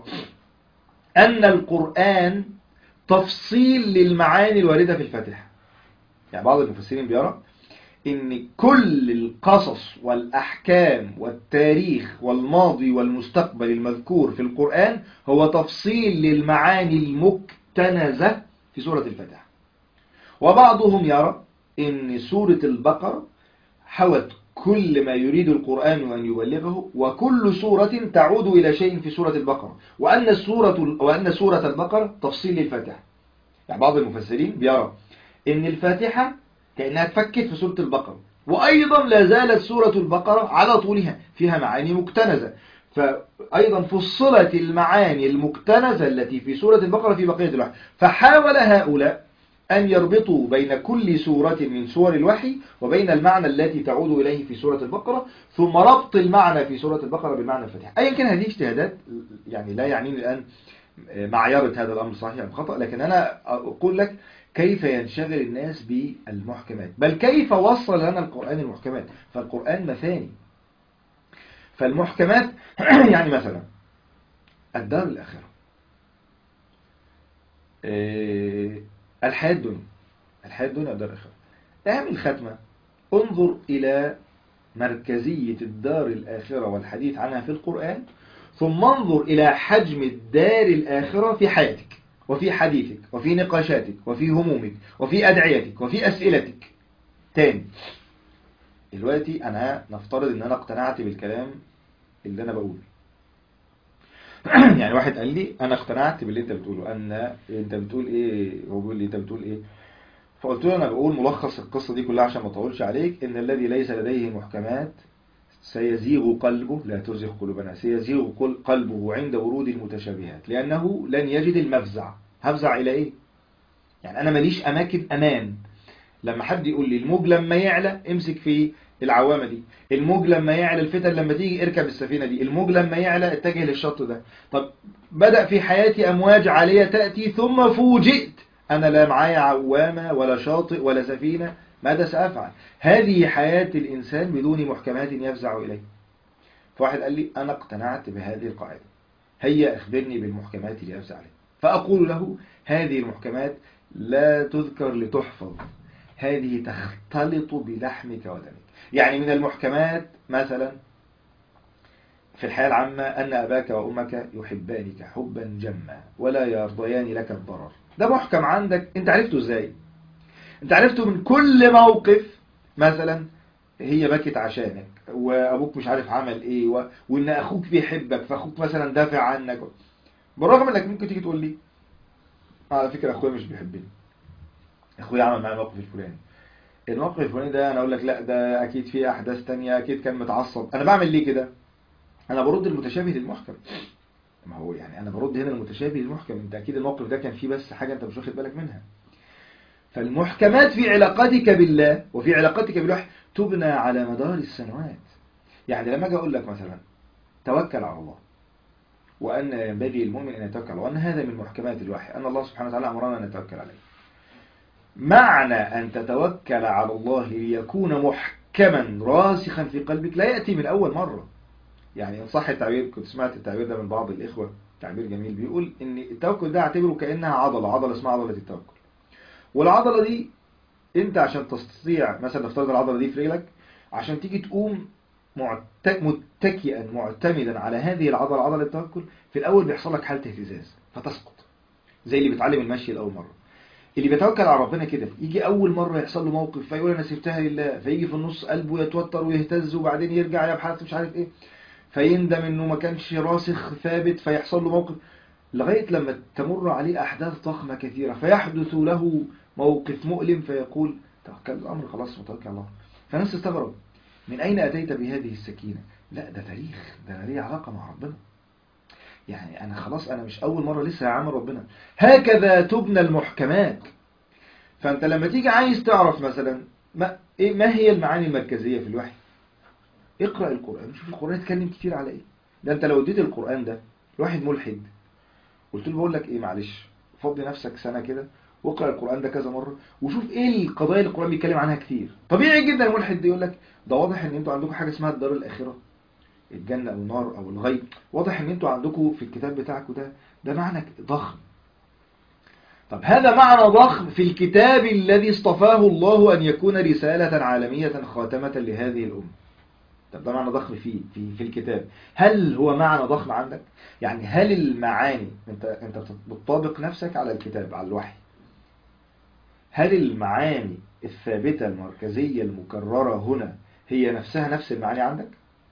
أن القرآن تفصيل للمعاني الواردة في الفاتحة يعني بعض المفسرين بيرى ان كل القصص والأحكام والتاريخ والماضي والمستقبل المذكور في القرآن هو تفصيل للمعاني المكتنزة في سورة الفتح وبعضهم يرى ان سورة البقرة حوت كل ما يريد القرآن أن يبلغه وكل سورة تعود إلى شيء في سورة البقرة وأن, السورة وأن سورة البقرة تفصيل للفاتحة يعني بعض المفسرين بيرى ان الفاتحة كأنها تفكت في سورة البقرة وأيضا لا زالت سورة البقرة على طولها فيها معاني مكتنزة فأيضا فصلت المعاني المكتنزة التي في سورة البقرة في بقية الوحي فحاول هؤلاء أن يربطوا بين كل سورة من سور الوحي وبين المعنى التي تعود إليه في سورة البقرة ثم ربط المعنى في سورة البقرة بالمعنى الفتح أيا كان هذه اجتهادات يعني لا يعنيني الآن معيرة هذا الأمر صحيح أم خطأ لكن أنا أقول لك كيف ينشغل الناس بالمحكمات بل كيف وصل لنا القرآن المحكمات فالقرآن مثاني فالمحكمات يعني مثلا الدار الآخرة الحياة الدنيا الحياة الدنيا والدار الآخرة اعمل ختمة انظر إلى مركزية الدار الآخرة والحديث عنها في القرآن ثم انظر إلى حجم الدار الآخرة في حياتك وفي حديثك وفي نقاشاتك وفي همومك وفي أدعيتك وفي أسئلتك تاني دلوقتي أنا نفترض أن أنا اقتنعت بالكلام اللي أنا بقوله يعني واحد قال لي أنا اقتنعت باللي أنت بتقوله أن أنت بتقول إيه هو بيقول لي أنت بتقول إيه فقلت له أنا بقول ملخص القصة دي كلها عشان ما أطولش عليك إن الذي ليس لديه محكمات سيزيغ قلبه لا تزغ قلوبنا سيزيغ قلبه عند ورود المتشابهات لأنه لن يجد المفزع هفزع إلى إيه يعني أنا ماليش أماكن أمان لما حد يقول لي الموج لما يعلى امسك في العوامة دي الموج لما يعلى الفتن لما تيجي اركب السفينة دي الموج لما يعلى اتجه للشط ده طب بدأ في حياتي أمواج عالية تأتي ثم فوجئت أنا لا معايا عوامة ولا شاطئ ولا سفينة ماذا سأفعل هذه حياة الإنسان بدون محكمات يفزع إليه فواحد قال لي أنا اقتنعت بهذه القاعدة هيا أخبرني بالمحكمات اللي أفزع عليه فأقول له هذه المحكمات لا تذكر لتحفظ هذه تختلط بلحمك ودمك يعني من المحكمات مثلا في الحياة العامة أن أباك وأمك يحبانك حبا جما ولا يرضيان لك الضرر ده محكم عندك انت عرفته ازاي انت عرفته من كل موقف مثلا هي بكت عشانك وابوك مش عارف عمل ايه و... وان اخوك بيحبك فاخوك مثلا دافع عنك بالرغم انك ممكن تيجي تقول لي على فكرة اخويا مش بيحبني اخويا عمل معايا الموقف الفلاني الموقف الفلاني ده انا اقول لك لا ده اكيد فيه احداث تانية اكيد كان متعصب انا بعمل ليه كده انا برد المتشابه للمحكم ما هو يعني انا برد هنا المتشابه للمحكم انت اكيد الموقف ده كان فيه بس حاجة انت مش واخد بالك منها فالمحكمات في علاقتك بالله وفي علاقتك بالوحي تبنى على مدار السنوات يعني لما اجي اقول لك مثلا توكل على الله وأن ينبغي المؤمن أن يتوكل وأن هذا من محكمات الوحي أن الله سبحانه وتعالى أمرنا أن نتوكل عليه معنى أن تتوكل على الله ليكون محكما راسخا في قلبك لا يأتي من أول مرة يعني ان صح التعبير كنت سمعت التعبير ده من بعض الاخوه تعبير جميل بيقول ان التوكل ده اعتبره كانها عضله عضله اسمها عضله التوكل والعضله دي انت عشان تستطيع مثلا نفترض العضله دي في رجلك عشان تيجي تقوم معت- متكئا معتمدا على هذه العضله عضله التوكل في الاول بيحصل لك حاله اهتزاز فتسقط زي اللي بيتعلم المشي لاول مره اللي بيتوكل على ربنا كده يجي اول مره يحصل له موقف فيقول انا سبتها لله فيجي في النص قلبه يتوتر ويهتز وبعدين يرجع يبحث مش عارف ايه فيندم انه ما كانش راسخ ثابت فيحصل له موقف لغايه لما تمر عليه احداث ضخمه كثيره فيحدث له موقف مؤلم فيقول توكل الامر خلاص متوكل على الله فالناس تستغرب من اين اتيت بهذه السكينه لا ده تاريخ ده انا ليه علاقه مع ربنا يعني انا خلاص انا مش اول مره لسه هعمل ربنا هكذا تبنى المحكمات فانت لما تيجي عايز تعرف مثلا ما, إيه ما هي المعاني المركزيه في الوحي اقرا القران شوف القران اتكلم كتير على ايه ده انت لو اديت القران ده لواحد ملحد قلت له بقول لك ايه معلش فضي نفسك سنه كده واقرا القران ده كذا مره وشوف ايه القضايا اللي القران بيتكلم عنها كتير طبيعي جدا الملحد يقول لك ده واضح ان انتوا عندكم حاجه اسمها الدار الاخره الجنه او النار او الغيب واضح ان انتوا عندكم في الكتاب بتاعكم ده ده معنى ضخم طب هذا معنى ضخم في الكتاب الذي اصطفاه الله ان يكون رساله عالميه خاتمه لهذه الامه طب ده معنى ضخم فيه في في الكتاب هل هو معنى ضخم عندك يعني هل المعاني انت انت بتطابق نفسك على الكتاب على الوحي هل المعاني الثابتة المركزية المكررة هنا هي نفسها نفس المعاني عندك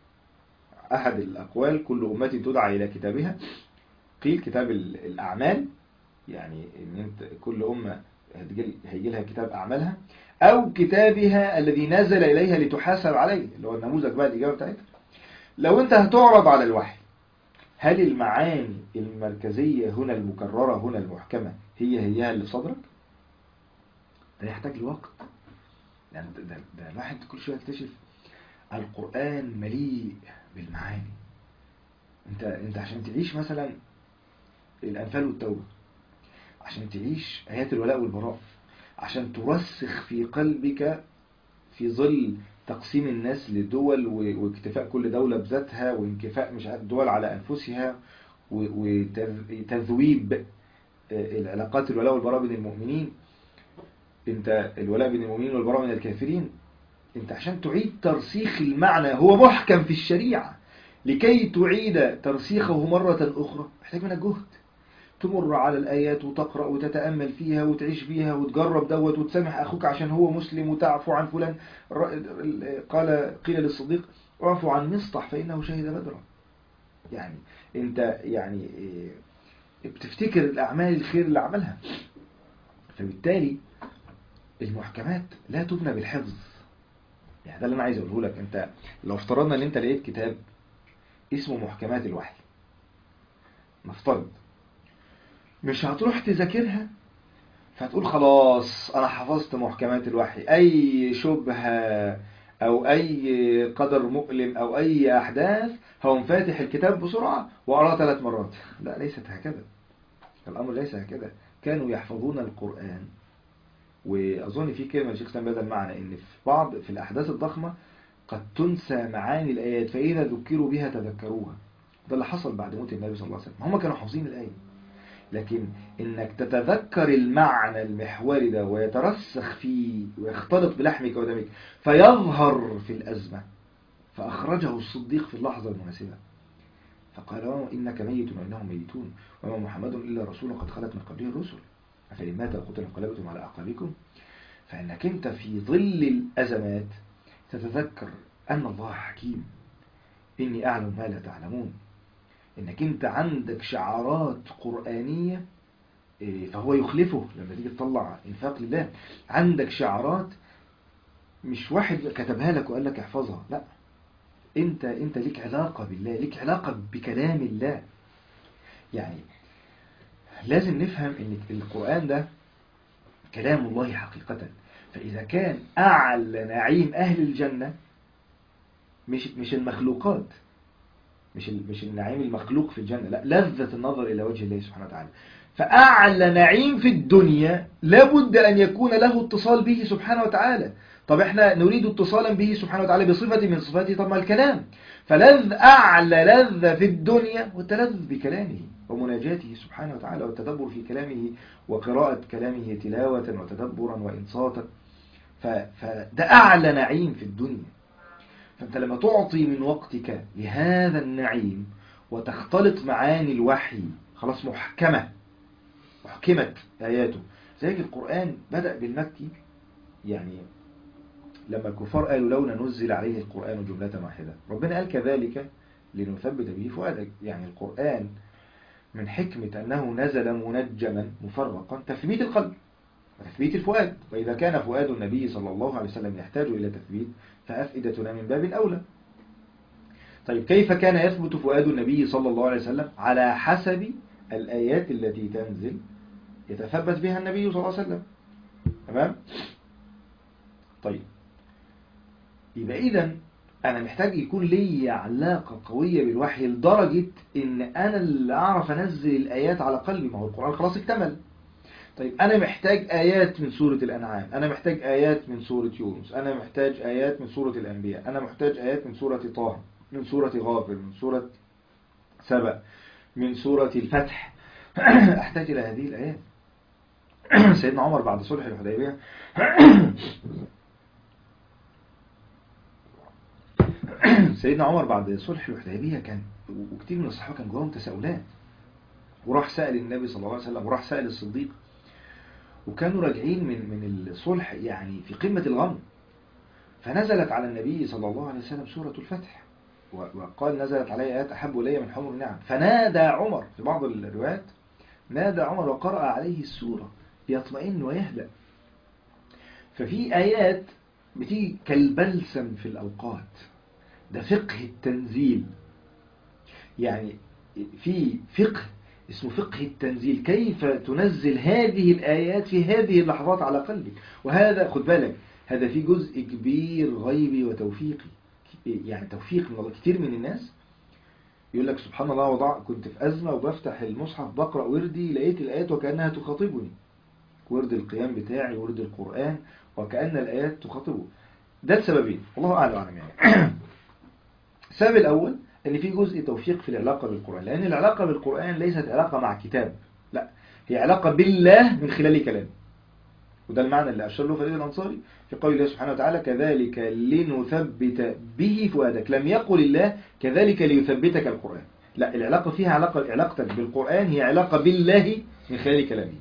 أحد الأقوال كل أمتي تدعى إلى كتابها قيل كتاب ال- الأعمال يعني إن أنت كل أمة هتجي- هيجي لها كتاب أعمالها أو كتابها الذي نزل إليها لتحاسب عليه اللي هو النموذج بقى الإجابة بتاعتها لو أنت هتعرض على الوحي هل المعاني المركزية هنا المكررة هنا المحكمة هي هي اللي في صدرك؟ ده يحتاج لوقت يعني ده, ده, ده الواحد كل شوية يكتشف القرآن مليء بالمعاني انت انت عشان تعيش مثلا الأنفال والتوبة عشان تعيش آيات الولاء والبراء عشان ترسخ في قلبك في ظل تقسيم الناس لدول و- واكتفاء كل دولة بذاتها وانكفاء مش عارف دول على أنفسها و- وتذويب العلاقات الولاء والبراء بين المؤمنين انت الولاء بين المؤمنين والبراء من الكافرين انت عشان تعيد ترسيخ المعنى هو محكم في الشريعة لكي تعيد ترسيخه مرة أخرى محتاج منك جهد تمر على الآيات وتقرأ وتتأمل فيها وتعيش فيها وتجرب دوت وتسامح أخوك عشان هو مسلم وتعفو عن فلان ر- قال قيل للصديق اعفو عن مصطح فإنه شهد بدرا يعني انت يعني إيه، بتفتكر الأعمال الخير اللي عملها فبالتالي المحكمات لا تبنى بالحفظ يعني ده اللي انا عايز اقوله لك انت لو افترضنا ان انت لقيت كتاب اسمه محكمات الوحي نفترض مش هتروح تذاكرها فتقول خلاص انا حفظت محكمات الوحي اي شبهة او اي قدر مؤلم او اي احداث هقوم فاتح الكتاب بسرعة واقراه ثلاث مرات لا ليست هكذا الامر ليس هكذا كانوا يحفظون القرآن واظن في كلمه لشيخ سلام بهذا المعنى ان في بعض في الاحداث الضخمه قد تنسى معاني الايات فاذا ذكروا بها تذكروها ده اللي حصل بعد موت النبي صلى الله عليه وسلم هم كانوا حافظين الايه لكن انك تتذكر المعنى المحوري ده ويترسخ فيه ويختلط بلحمك ودمك فيظهر في الازمه فاخرجه الصديق في اللحظه المناسبه فقال وما انك ميت وانهم ميتون وما محمد الا رسول قد خلت من قبله الرسل أفإن مات أو قتل انقلبتم على أعقابكم فإنك أنت في ظل الأزمات تتذكر أن الله حكيم إني أعلم ما لا تعلمون إنك أنت عندك شعارات قرآنية إيه، فهو يخلفه لما تيجي تطلع إنفاق لله عندك شعارات مش واحد كتبها لك وقال لك احفظها لا انت انت ليك علاقة بالله ليك علاقة بكلام الله يعني لازم نفهم ان القرآن ده كلام الله حقيقة فإذا كان أعلى نعيم أهل الجنة مش مش المخلوقات مش ال- مش النعيم المخلوق في الجنة لا لذة النظر إلى وجه الله سبحانه وتعالى فأعلى نعيم في الدنيا لابد أن يكون له اتصال به سبحانه وتعالى طب احنا نريد اتصالا به سبحانه وتعالى بصفة من صفاته طب ما الكلام فلذ أعلى لذة في الدنيا والتلذذ بكلامه ومناجاته سبحانه وتعالى والتدبر في كلامه وقراءة كلامه تلاوة وتدبرا وإنصاتا ف- فده أعلى نعيم في الدنيا فأنت لما تعطي من وقتك لهذا النعيم وتختلط معاني الوحي خلاص محكمة محكمت آياته زي القرآن بدأ بالمكي يعني لما الكفار قالوا لولا نزل عليه القرآن جملة واحدة ربنا قال كذلك لنثبت به فؤادك يعني القرآن من حكمة أنه نزل منجما مفرقا تثبيت القلب وتثبيت الفؤاد وإذا كان فؤاد النبي صلى الله عليه وسلم يحتاج إلى تثبيت فأفئدتنا من باب أولى طيب كيف كان يثبت فؤاد النبي صلى الله عليه وسلم على حسب الآيات التي تنزل يتثبت بها النبي صلى الله عليه وسلم تمام طيب يبقى إذا أنا محتاج يكون لي علاقة قوية بالوحي لدرجة إن أنا اللي أعرف أنزل الآيات على قلبي ما هو القرآن خلاص اكتمل طيب أنا محتاج آيات من سورة الأنعام أنا محتاج آيات من سورة يونس أنا محتاج آيات من سورة الأنبياء أنا محتاج آيات من سورة طه من سورة غافر من سورة سبأ من سورة الفتح أحتاج إلى هذه الآيات سيدنا عمر بعد صلح الحديبية سيدنا عمر بعد صلح الحديبية كان وكتير من الصحابة كان جواهم تساؤلات وراح سأل النبي صلى الله عليه وسلم وراح سأل الصديق وكانوا راجعين من من الصلح يعني في قمة الغم فنزلت على النبي صلى الله عليه وسلم سورة الفتح وقال نزلت علي آيات أحب إلي من حمر النعم فنادى عمر في بعض الروايات نادى عمر وقرأ عليه السورة ليطمئن ويهدأ ففي آيات بتيجي كالبلسم في الأوقات ده فقه التنزيل يعني في فقه اسمه فقه التنزيل كيف تنزل هذه الآيات في هذه اللحظات على قلبك وهذا خد بالك هذا في جزء كبير غيبي وتوفيقي يعني توفيق من الله كتير من الناس يقول لك سبحان الله وضع كنت في أزمة وبفتح المصحف بقرأ وردي لقيت الآيات وكأنها تخاطبني ورد القيام بتاعي ورد القرآن وكأن الآيات تخاطبه ده السببين الله أعلم أعلم يعني السبب الأول ان في جزء توفيق في العلاقة بالقرآن لأن العلاقة بالقرآن ليست علاقة مع كتاب لا هي علاقة بالله من خلال كلامه وده المعنى اللي أشار له فريد الأنصاري في قول الله سبحانه وتعالى كذلك لنثبت به فؤادك لم يقل الله كذلك ليثبتك القرآن لا العلاقة فيها علاقة علاقتك بالقرآن هي علاقة بالله من خلال كلامه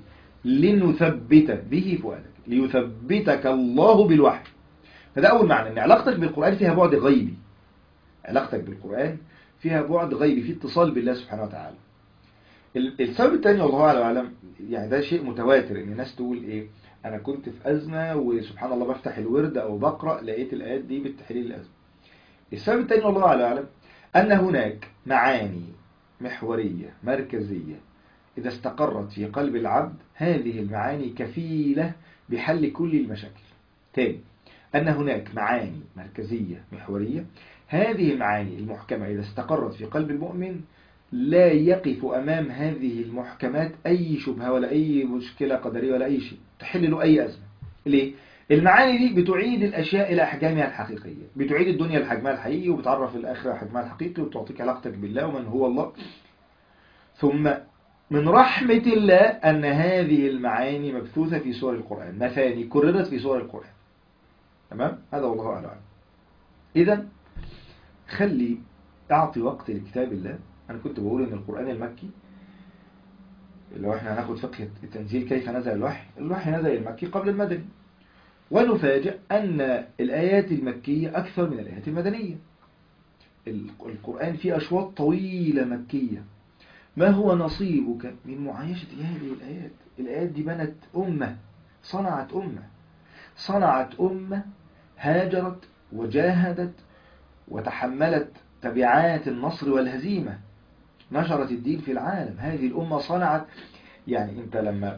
لنثبت به فؤادك ليثبتك الله بالوحي فده أول معنى أن علاقتك بالقرآن فيها بعد غيبي علاقتك بالقرآن فيها بعد غيبي في اتصال بالله سبحانه وتعالى السبب الثاني والله أعلم يعني ده شيء متواتر ان الناس تقول ايه انا كنت في ازمة وسبحان الله بفتح الورد او بقرأ لقيت الايات دي بتحل لي الازمة السبب الثاني والله أعلم ان هناك معاني محورية مركزية اذا استقرت في قلب العبد هذه المعاني كفيلة بحل كل المشاكل تاني أن هناك معاني مركزية محورية هذه المعاني المحكمة إذا استقرت في قلب المؤمن لا يقف أمام هذه المحكمات أي شبهة ولا أي مشكلة قدرية ولا أي شيء تحل له أي أزمة ليه؟ المعاني دي بتعيد الأشياء إلى أحجامها الحقيقية بتعيد الدنيا لحجمها الحقيقي وبتعرف الآخرة حجمها الحقيقي وبتعطيك علاقتك بالله ومن هو الله ثم من رحمة الله أن هذه المعاني مبثوثة في سور القرآن مثاني كررت في سور القرآن تمام هذا والله أعلم إذا خلي أعطي وقت لكتاب الله أنا كنت بقول إن القرآن المكي لو احنا هناخد فقه التنزيل كيف نزل الوحي الوحي نزل المكي قبل المدني ونفاجئ أن الآيات المكية أكثر من الآيات المدنية القرآن فيه أشواط طويلة مكية ما هو نصيبك من معايشة هذه الآيات الآيات دي بنت أمة صنعت أمة صنعت أمة هاجرت وجاهدت وتحملت تبعات النصر والهزيمة نشرت الدين في العالم هذه الأمة صنعت يعني أنت لما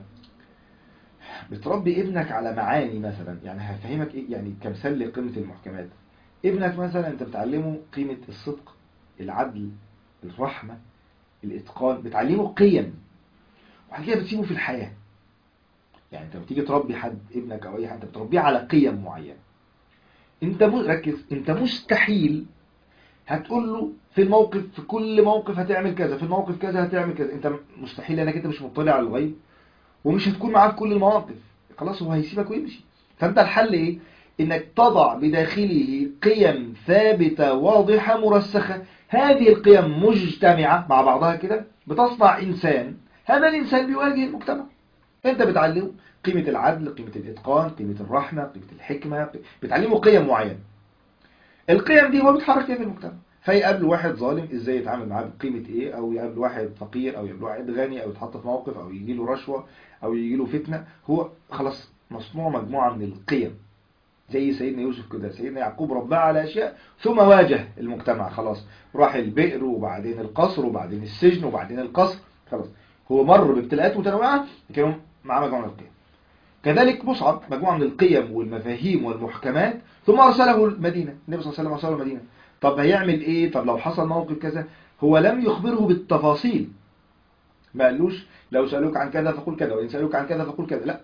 بتربي ابنك على معاني مثلا يعني هفهمك إيه يعني كمثال لقيمة المحكمات ابنك مثلا أنت بتعلمه قيمة الصدق العدل الرحمة الإتقان بتعلمه قيم وبعد كده بتسيبه في الحياة يعني انت بتيجي تربي حد ابنك او اي حد انت بتربيه على قيم معينه انت م... ركز انت مستحيل هتقول له في الموقف في كل موقف هتعمل كذا في الموقف كذا هتعمل كذا انت مستحيل لانك انت مش مطلع على الغيب ومش هتكون معاه في كل المواقف خلاص هو هيسيبك ويمشي فانت الحل ايه انك تضع بداخله قيم ثابتة واضحة مرسخة هذه القيم مجتمعة مع بعضها كده بتصنع انسان هذا الانسان بيواجه المجتمع انت بتعلمه قيمة العدل قيمة الاتقان قيمة الرحمة قيمة الحكمة بتعلمه قيم معينة القيم دي هو بيتحرك فيها في المجتمع فيقابل واحد ظالم ازاي يتعامل معاه بقيمة ايه او يقابل واحد فقير او يقابل واحد غني او يتحط في موقف او يجي له رشوة او يجي له فتنة هو خلاص مصنوع مجموعة من القيم زي سيدنا يوسف كده سيدنا يعقوب رباه على اشياء ثم واجه المجتمع خلاص راح البئر وبعدين القصر وبعدين السجن وبعدين القصر خلاص هو مر بابتلاءات متنوعة لكن معاه مجموعة من القيم كذلك مصعب مجموعة من القيم والمفاهيم والمحكمات ثم أرسله المدينة النبي صلى الله عليه وسلم أرسله المدينة طب هيعمل إيه طب لو حصل موقف كذا هو لم يخبره بالتفاصيل ما قالوش لو سألوك عن كذا فقل كذا وإن سألوك عن كذا فقل كذا لا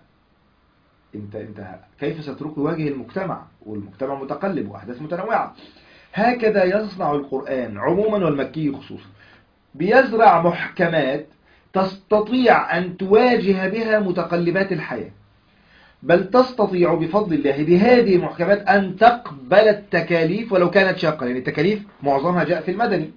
انت انت كيف ستترك يواجه المجتمع والمجتمع متقلب وأحداث متنوعة هكذا يصنع القرآن عموما والمكي خصوصا بيزرع محكمات تستطيع أن تواجه بها متقلبات الحياة بل تستطيع بفضل الله بهذه المحكمات أن تقبل التكاليف ولو كانت شاقة لأن التكاليف معظمها جاء في المدني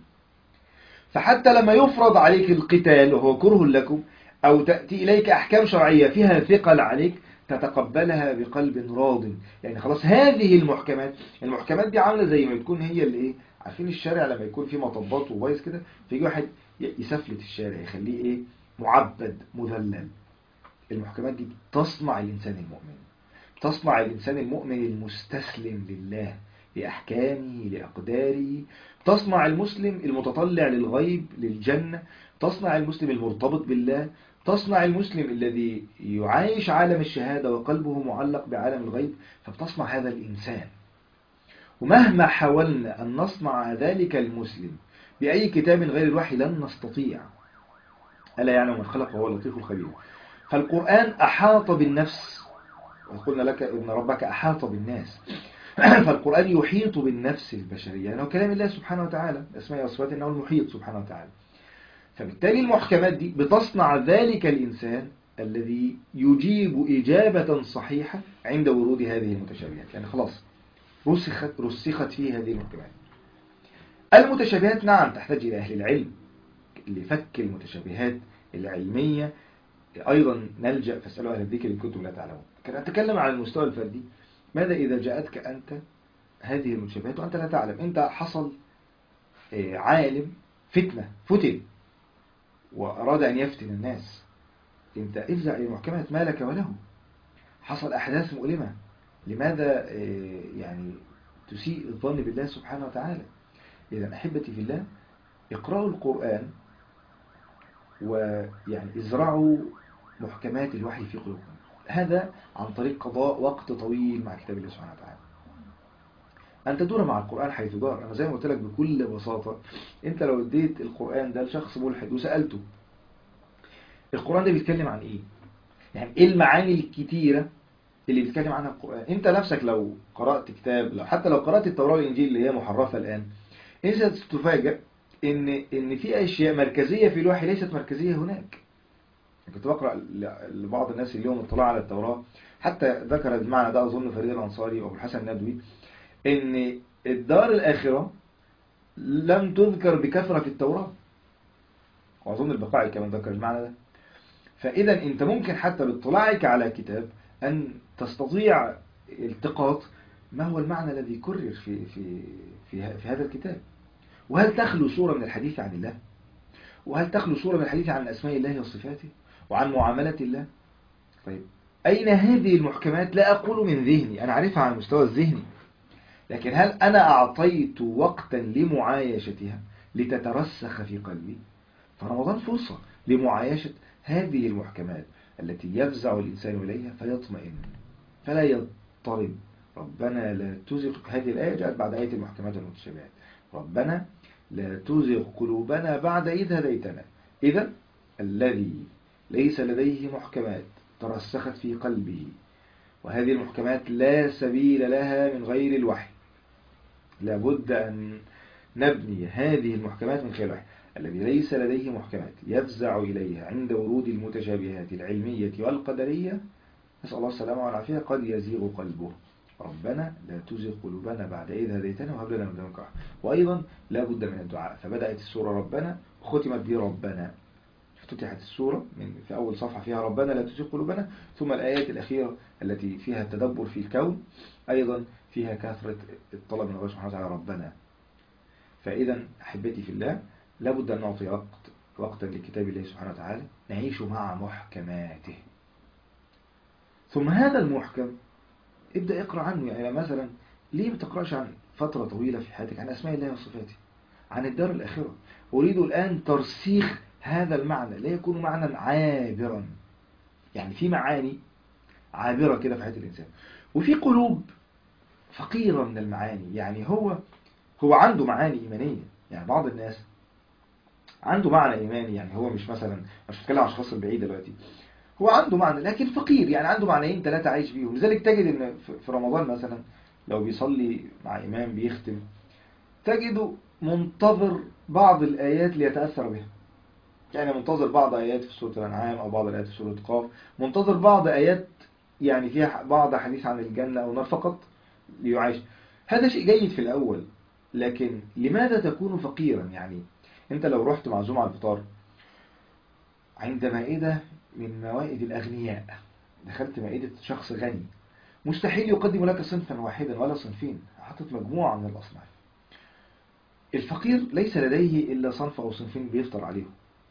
فحتى لما يفرض عليك القتال وهو كره لكم أو تأتي إليك أحكام شرعية فيها ثقل عليك تتقبلها بقلب راض يعني خلاص هذه المحكمات المحكمات دي عاملة زي ما تكون هي اللي ايه عارفين الشارع لما يكون فيه مطبات وبايظ كده فيجي واحد يسفلت الشارع يخليه ايه معبد مذلل المحكمات دي تصنع الإنسان المؤمن تصنع الإنسان المؤمن المستسلم لله لأحكامه لأقداره تصنع المسلم المتطلع للغيب للجنة تصنع المسلم المرتبط بالله تصنع المسلم الذي يعايش عالم الشهادة وقلبه معلق بعالم الغيب فبتصنع هذا الإنسان ومهما حاولنا أن نصنع ذلك المسلم بأي كتاب غير الوحي لن نستطيع ألا يعلم من خلق وهو اللطيف الخبير فالقرآن أحاط بالنفس وقلنا لك إن ربك أحاط بالناس فالقرآن يحيط بالنفس البشرية لأنه كلام الله سبحانه وتعالى أسماء وصفات أنه المحيط سبحانه وتعالى فبالتالي المحكمات دي بتصنع ذلك الإنسان الذي يجيب إجابة صحيحة عند ورود هذه المتشابهات يعني خلاص رسخت, رسخت فيه هذه المحكمات المتشابهات نعم تحتاج إلى أهل العلم لفك المتشابهات العلمية أيضا نلجأ فاسألوا أهل الذكر إن كنتم لا تعلمون كان أتكلم عن المستوى الفردي ماذا إذا جاءتك أنت هذه المتشابهات وأنت لا تعلم أنت حصل عالم فتنة فتن وأراد أن يفتن الناس أنت افزع المحكمات ما لك وله حصل أحداث مؤلمة لماذا يعني تسيء الظن بالله سبحانه وتعالى إذا أحبتي في الله اقرأوا القرآن ويعني ازرعوا محكمات الوحي في قلوبكم هذا عن طريق قضاء وقت طويل مع كتاب الله سبحانه وتعالى أن تدور مع القرآن حيث دار أنا زي ما قلت لك بكل بساطة أنت لو اديت القرآن ده لشخص ملحد وسألته القرآن ده بيتكلم عن إيه يعني إيه المعاني الكتيرة اللي بيتكلم عنها القرآن أنت نفسك لو قرأت كتاب لو حتى لو قرأت التوراة والإنجيل اللي هي محرفة الآن أنت ستفاجأ إن إن في أشياء مركزية في الوحي ليست مركزية هناك كنت بقرأ لبعض الناس اليوم اطلاع على التوراة حتى ذكر المعنى ده أظن فريد الأنصاري وأبو الحسن الندوي إن الدار الآخرة لم تذكر بكثرة في التوراة وأظن البقاعي كمان ذكر المعنى ده فإذا أنت ممكن حتى باطلاعك على كتاب أن تستطيع التقاط ما هو المعنى الذي كرر في, في, في, في هذا الكتاب وهل تخلو صورة من الحديث عن الله وهل تخلو صورة من الحديث عن أسماء الله وصفاته وعن معاملة الله طيب أين هذه المحكمات لا أقول من ذهني أنا أعرفها على المستوى الذهني لكن هل أنا أعطيت وقتا لمعايشتها لتترسخ في قلبي فرمضان فرصة لمعايشة هذه المحكمات التي يفزع الإنسان إليها فيطمئن فلا يضطرب ربنا لا تزغ هذه الآية جاءت بعد آية المحكمات والمتشابهات ربنا لا تزغ قلوبنا بعد إذ هديتنا إذا الذي ليس لديه محكمات ترسخت في قلبه وهذه المحكمات لا سبيل لها من غير الوحي لابد أن نبني هذه المحكمات من خلال الوحي الذي ليس لديه محكمات يفزع إليها عند ورود المتشابهات العلمية والقدرية نسأل الله السلامة والعافية قد يزيغ قلبه ربنا لا تزغ قلوبنا بعد إذ هديتنا وهب لنا من لدنك رحمة وأيضا لا بد من الدعاء فبدأت السورة ربنا ختمت بربنا افتتحت السورة من في أول صفحة فيها ربنا لا تزغ قلوبنا ثم الآيات الأخيرة التي فيها التدبر في الكون أيضا فيها كثرة الطلب من الله سبحانه وتعالى ربنا فإذا أحبتي في الله لابد أن نعطي وقت وقتا لكتاب الله سبحانه وتعالى نعيش مع محكماته ثم هذا المحكم ابدأ اقرأ عنه يعني مثلا ليه ما تقرأش عن فترة طويلة في حياتك عن أسماء الله وصفاته عن الدار الآخرة أريد الآن ترسيخ هذا المعنى لا يكون معنى عابرا يعني في معاني عابرة كده في حياة الإنسان وفي قلوب فقيرة من المعاني يعني هو هو عنده معاني إيمانية يعني بعض الناس عنده معنى إيماني يعني هو مش مثلا مش بتكلم عن اشخاص البعيدة دلوقتي هو عنده معنى لكن فقير يعني عنده معنيين ثلاثة عايش بيهم لذلك تجد ان في رمضان مثلا لو بيصلي مع إمام بيختم تجده منتظر بعض الآيات ليتأثر بها يعني منتظر بعض آيات في سورة الأنعام أو بعض الآيات في سورة قاف منتظر بعض آيات يعني فيها بعض حديث عن الجنة أو النار فقط ليعيش هذا شيء جيد في الأول لكن لماذا تكون فقيرا يعني أنت لو رحت معزوم على الفطار عند مائدة من موائد الأغنياء دخلت مائدة شخص غني مستحيل يقدم لك صنفا واحدا ولا صنفين حطت مجموعة من الأصناف الفقير ليس لديه إلا صنف أو صنفين بيفطر عليهم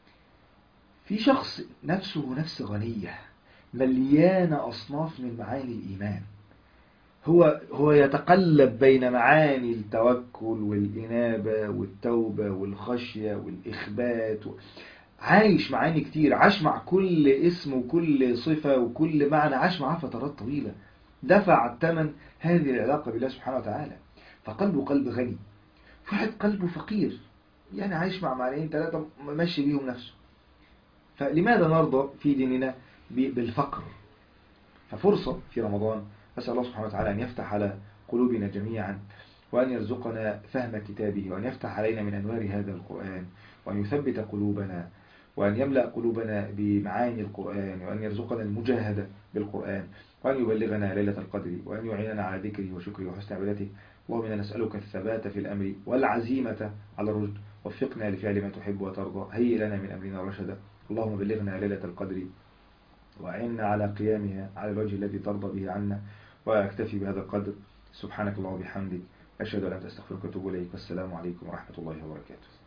في شخص نفسه نفس غنية مليانة أصناف من معاني الإيمان هو هو يتقلب بين معاني التوكل والإنابة والتوبة والخشية والإخبات و... عايش معاني كتير عاش مع كل اسم وكل صفة وكل معنى عاش معاه فترات طويلة دفع الثمن هذه العلاقة بالله سبحانه وتعالى فقلبه قلب غني في واحد قلبه فقير يعني عايش مع معنيين ثلاثة ماشي بيهم نفسه فلماذا نرضى في ديننا بالفقر ففرصة في رمضان أسأل الله سبحانه وتعالى أن يفتح على قلوبنا جميعا وأن يرزقنا فهم كتابه وأن يفتح علينا من أنوار هذا القرآن وأن يثبت قلوبنا وأن يملأ قلوبنا بمعاني القرآن وأن يرزقنا المجاهدة بالقرآن وأن يبلغنا ليلة القدر وأن يعيننا على ذكره وشكره وحسن عبادته اللهم إنا نسألك الثبات في الأمر والعزيمة على الرشد وفقنا لفعل ما تحب وترضى هيئ لنا من أمرنا رشدا اللهم بلغنا ليلة القدر وأعنا على قيامها على الوجه الذي ترضى به عنا وأكتفي بهذا القدر سبحانك اللهم وبحمدك أشهد أن لا إله إلا أنت أستغفرك وأتوب إليك والسلام عليكم ورحمة الله وبركاته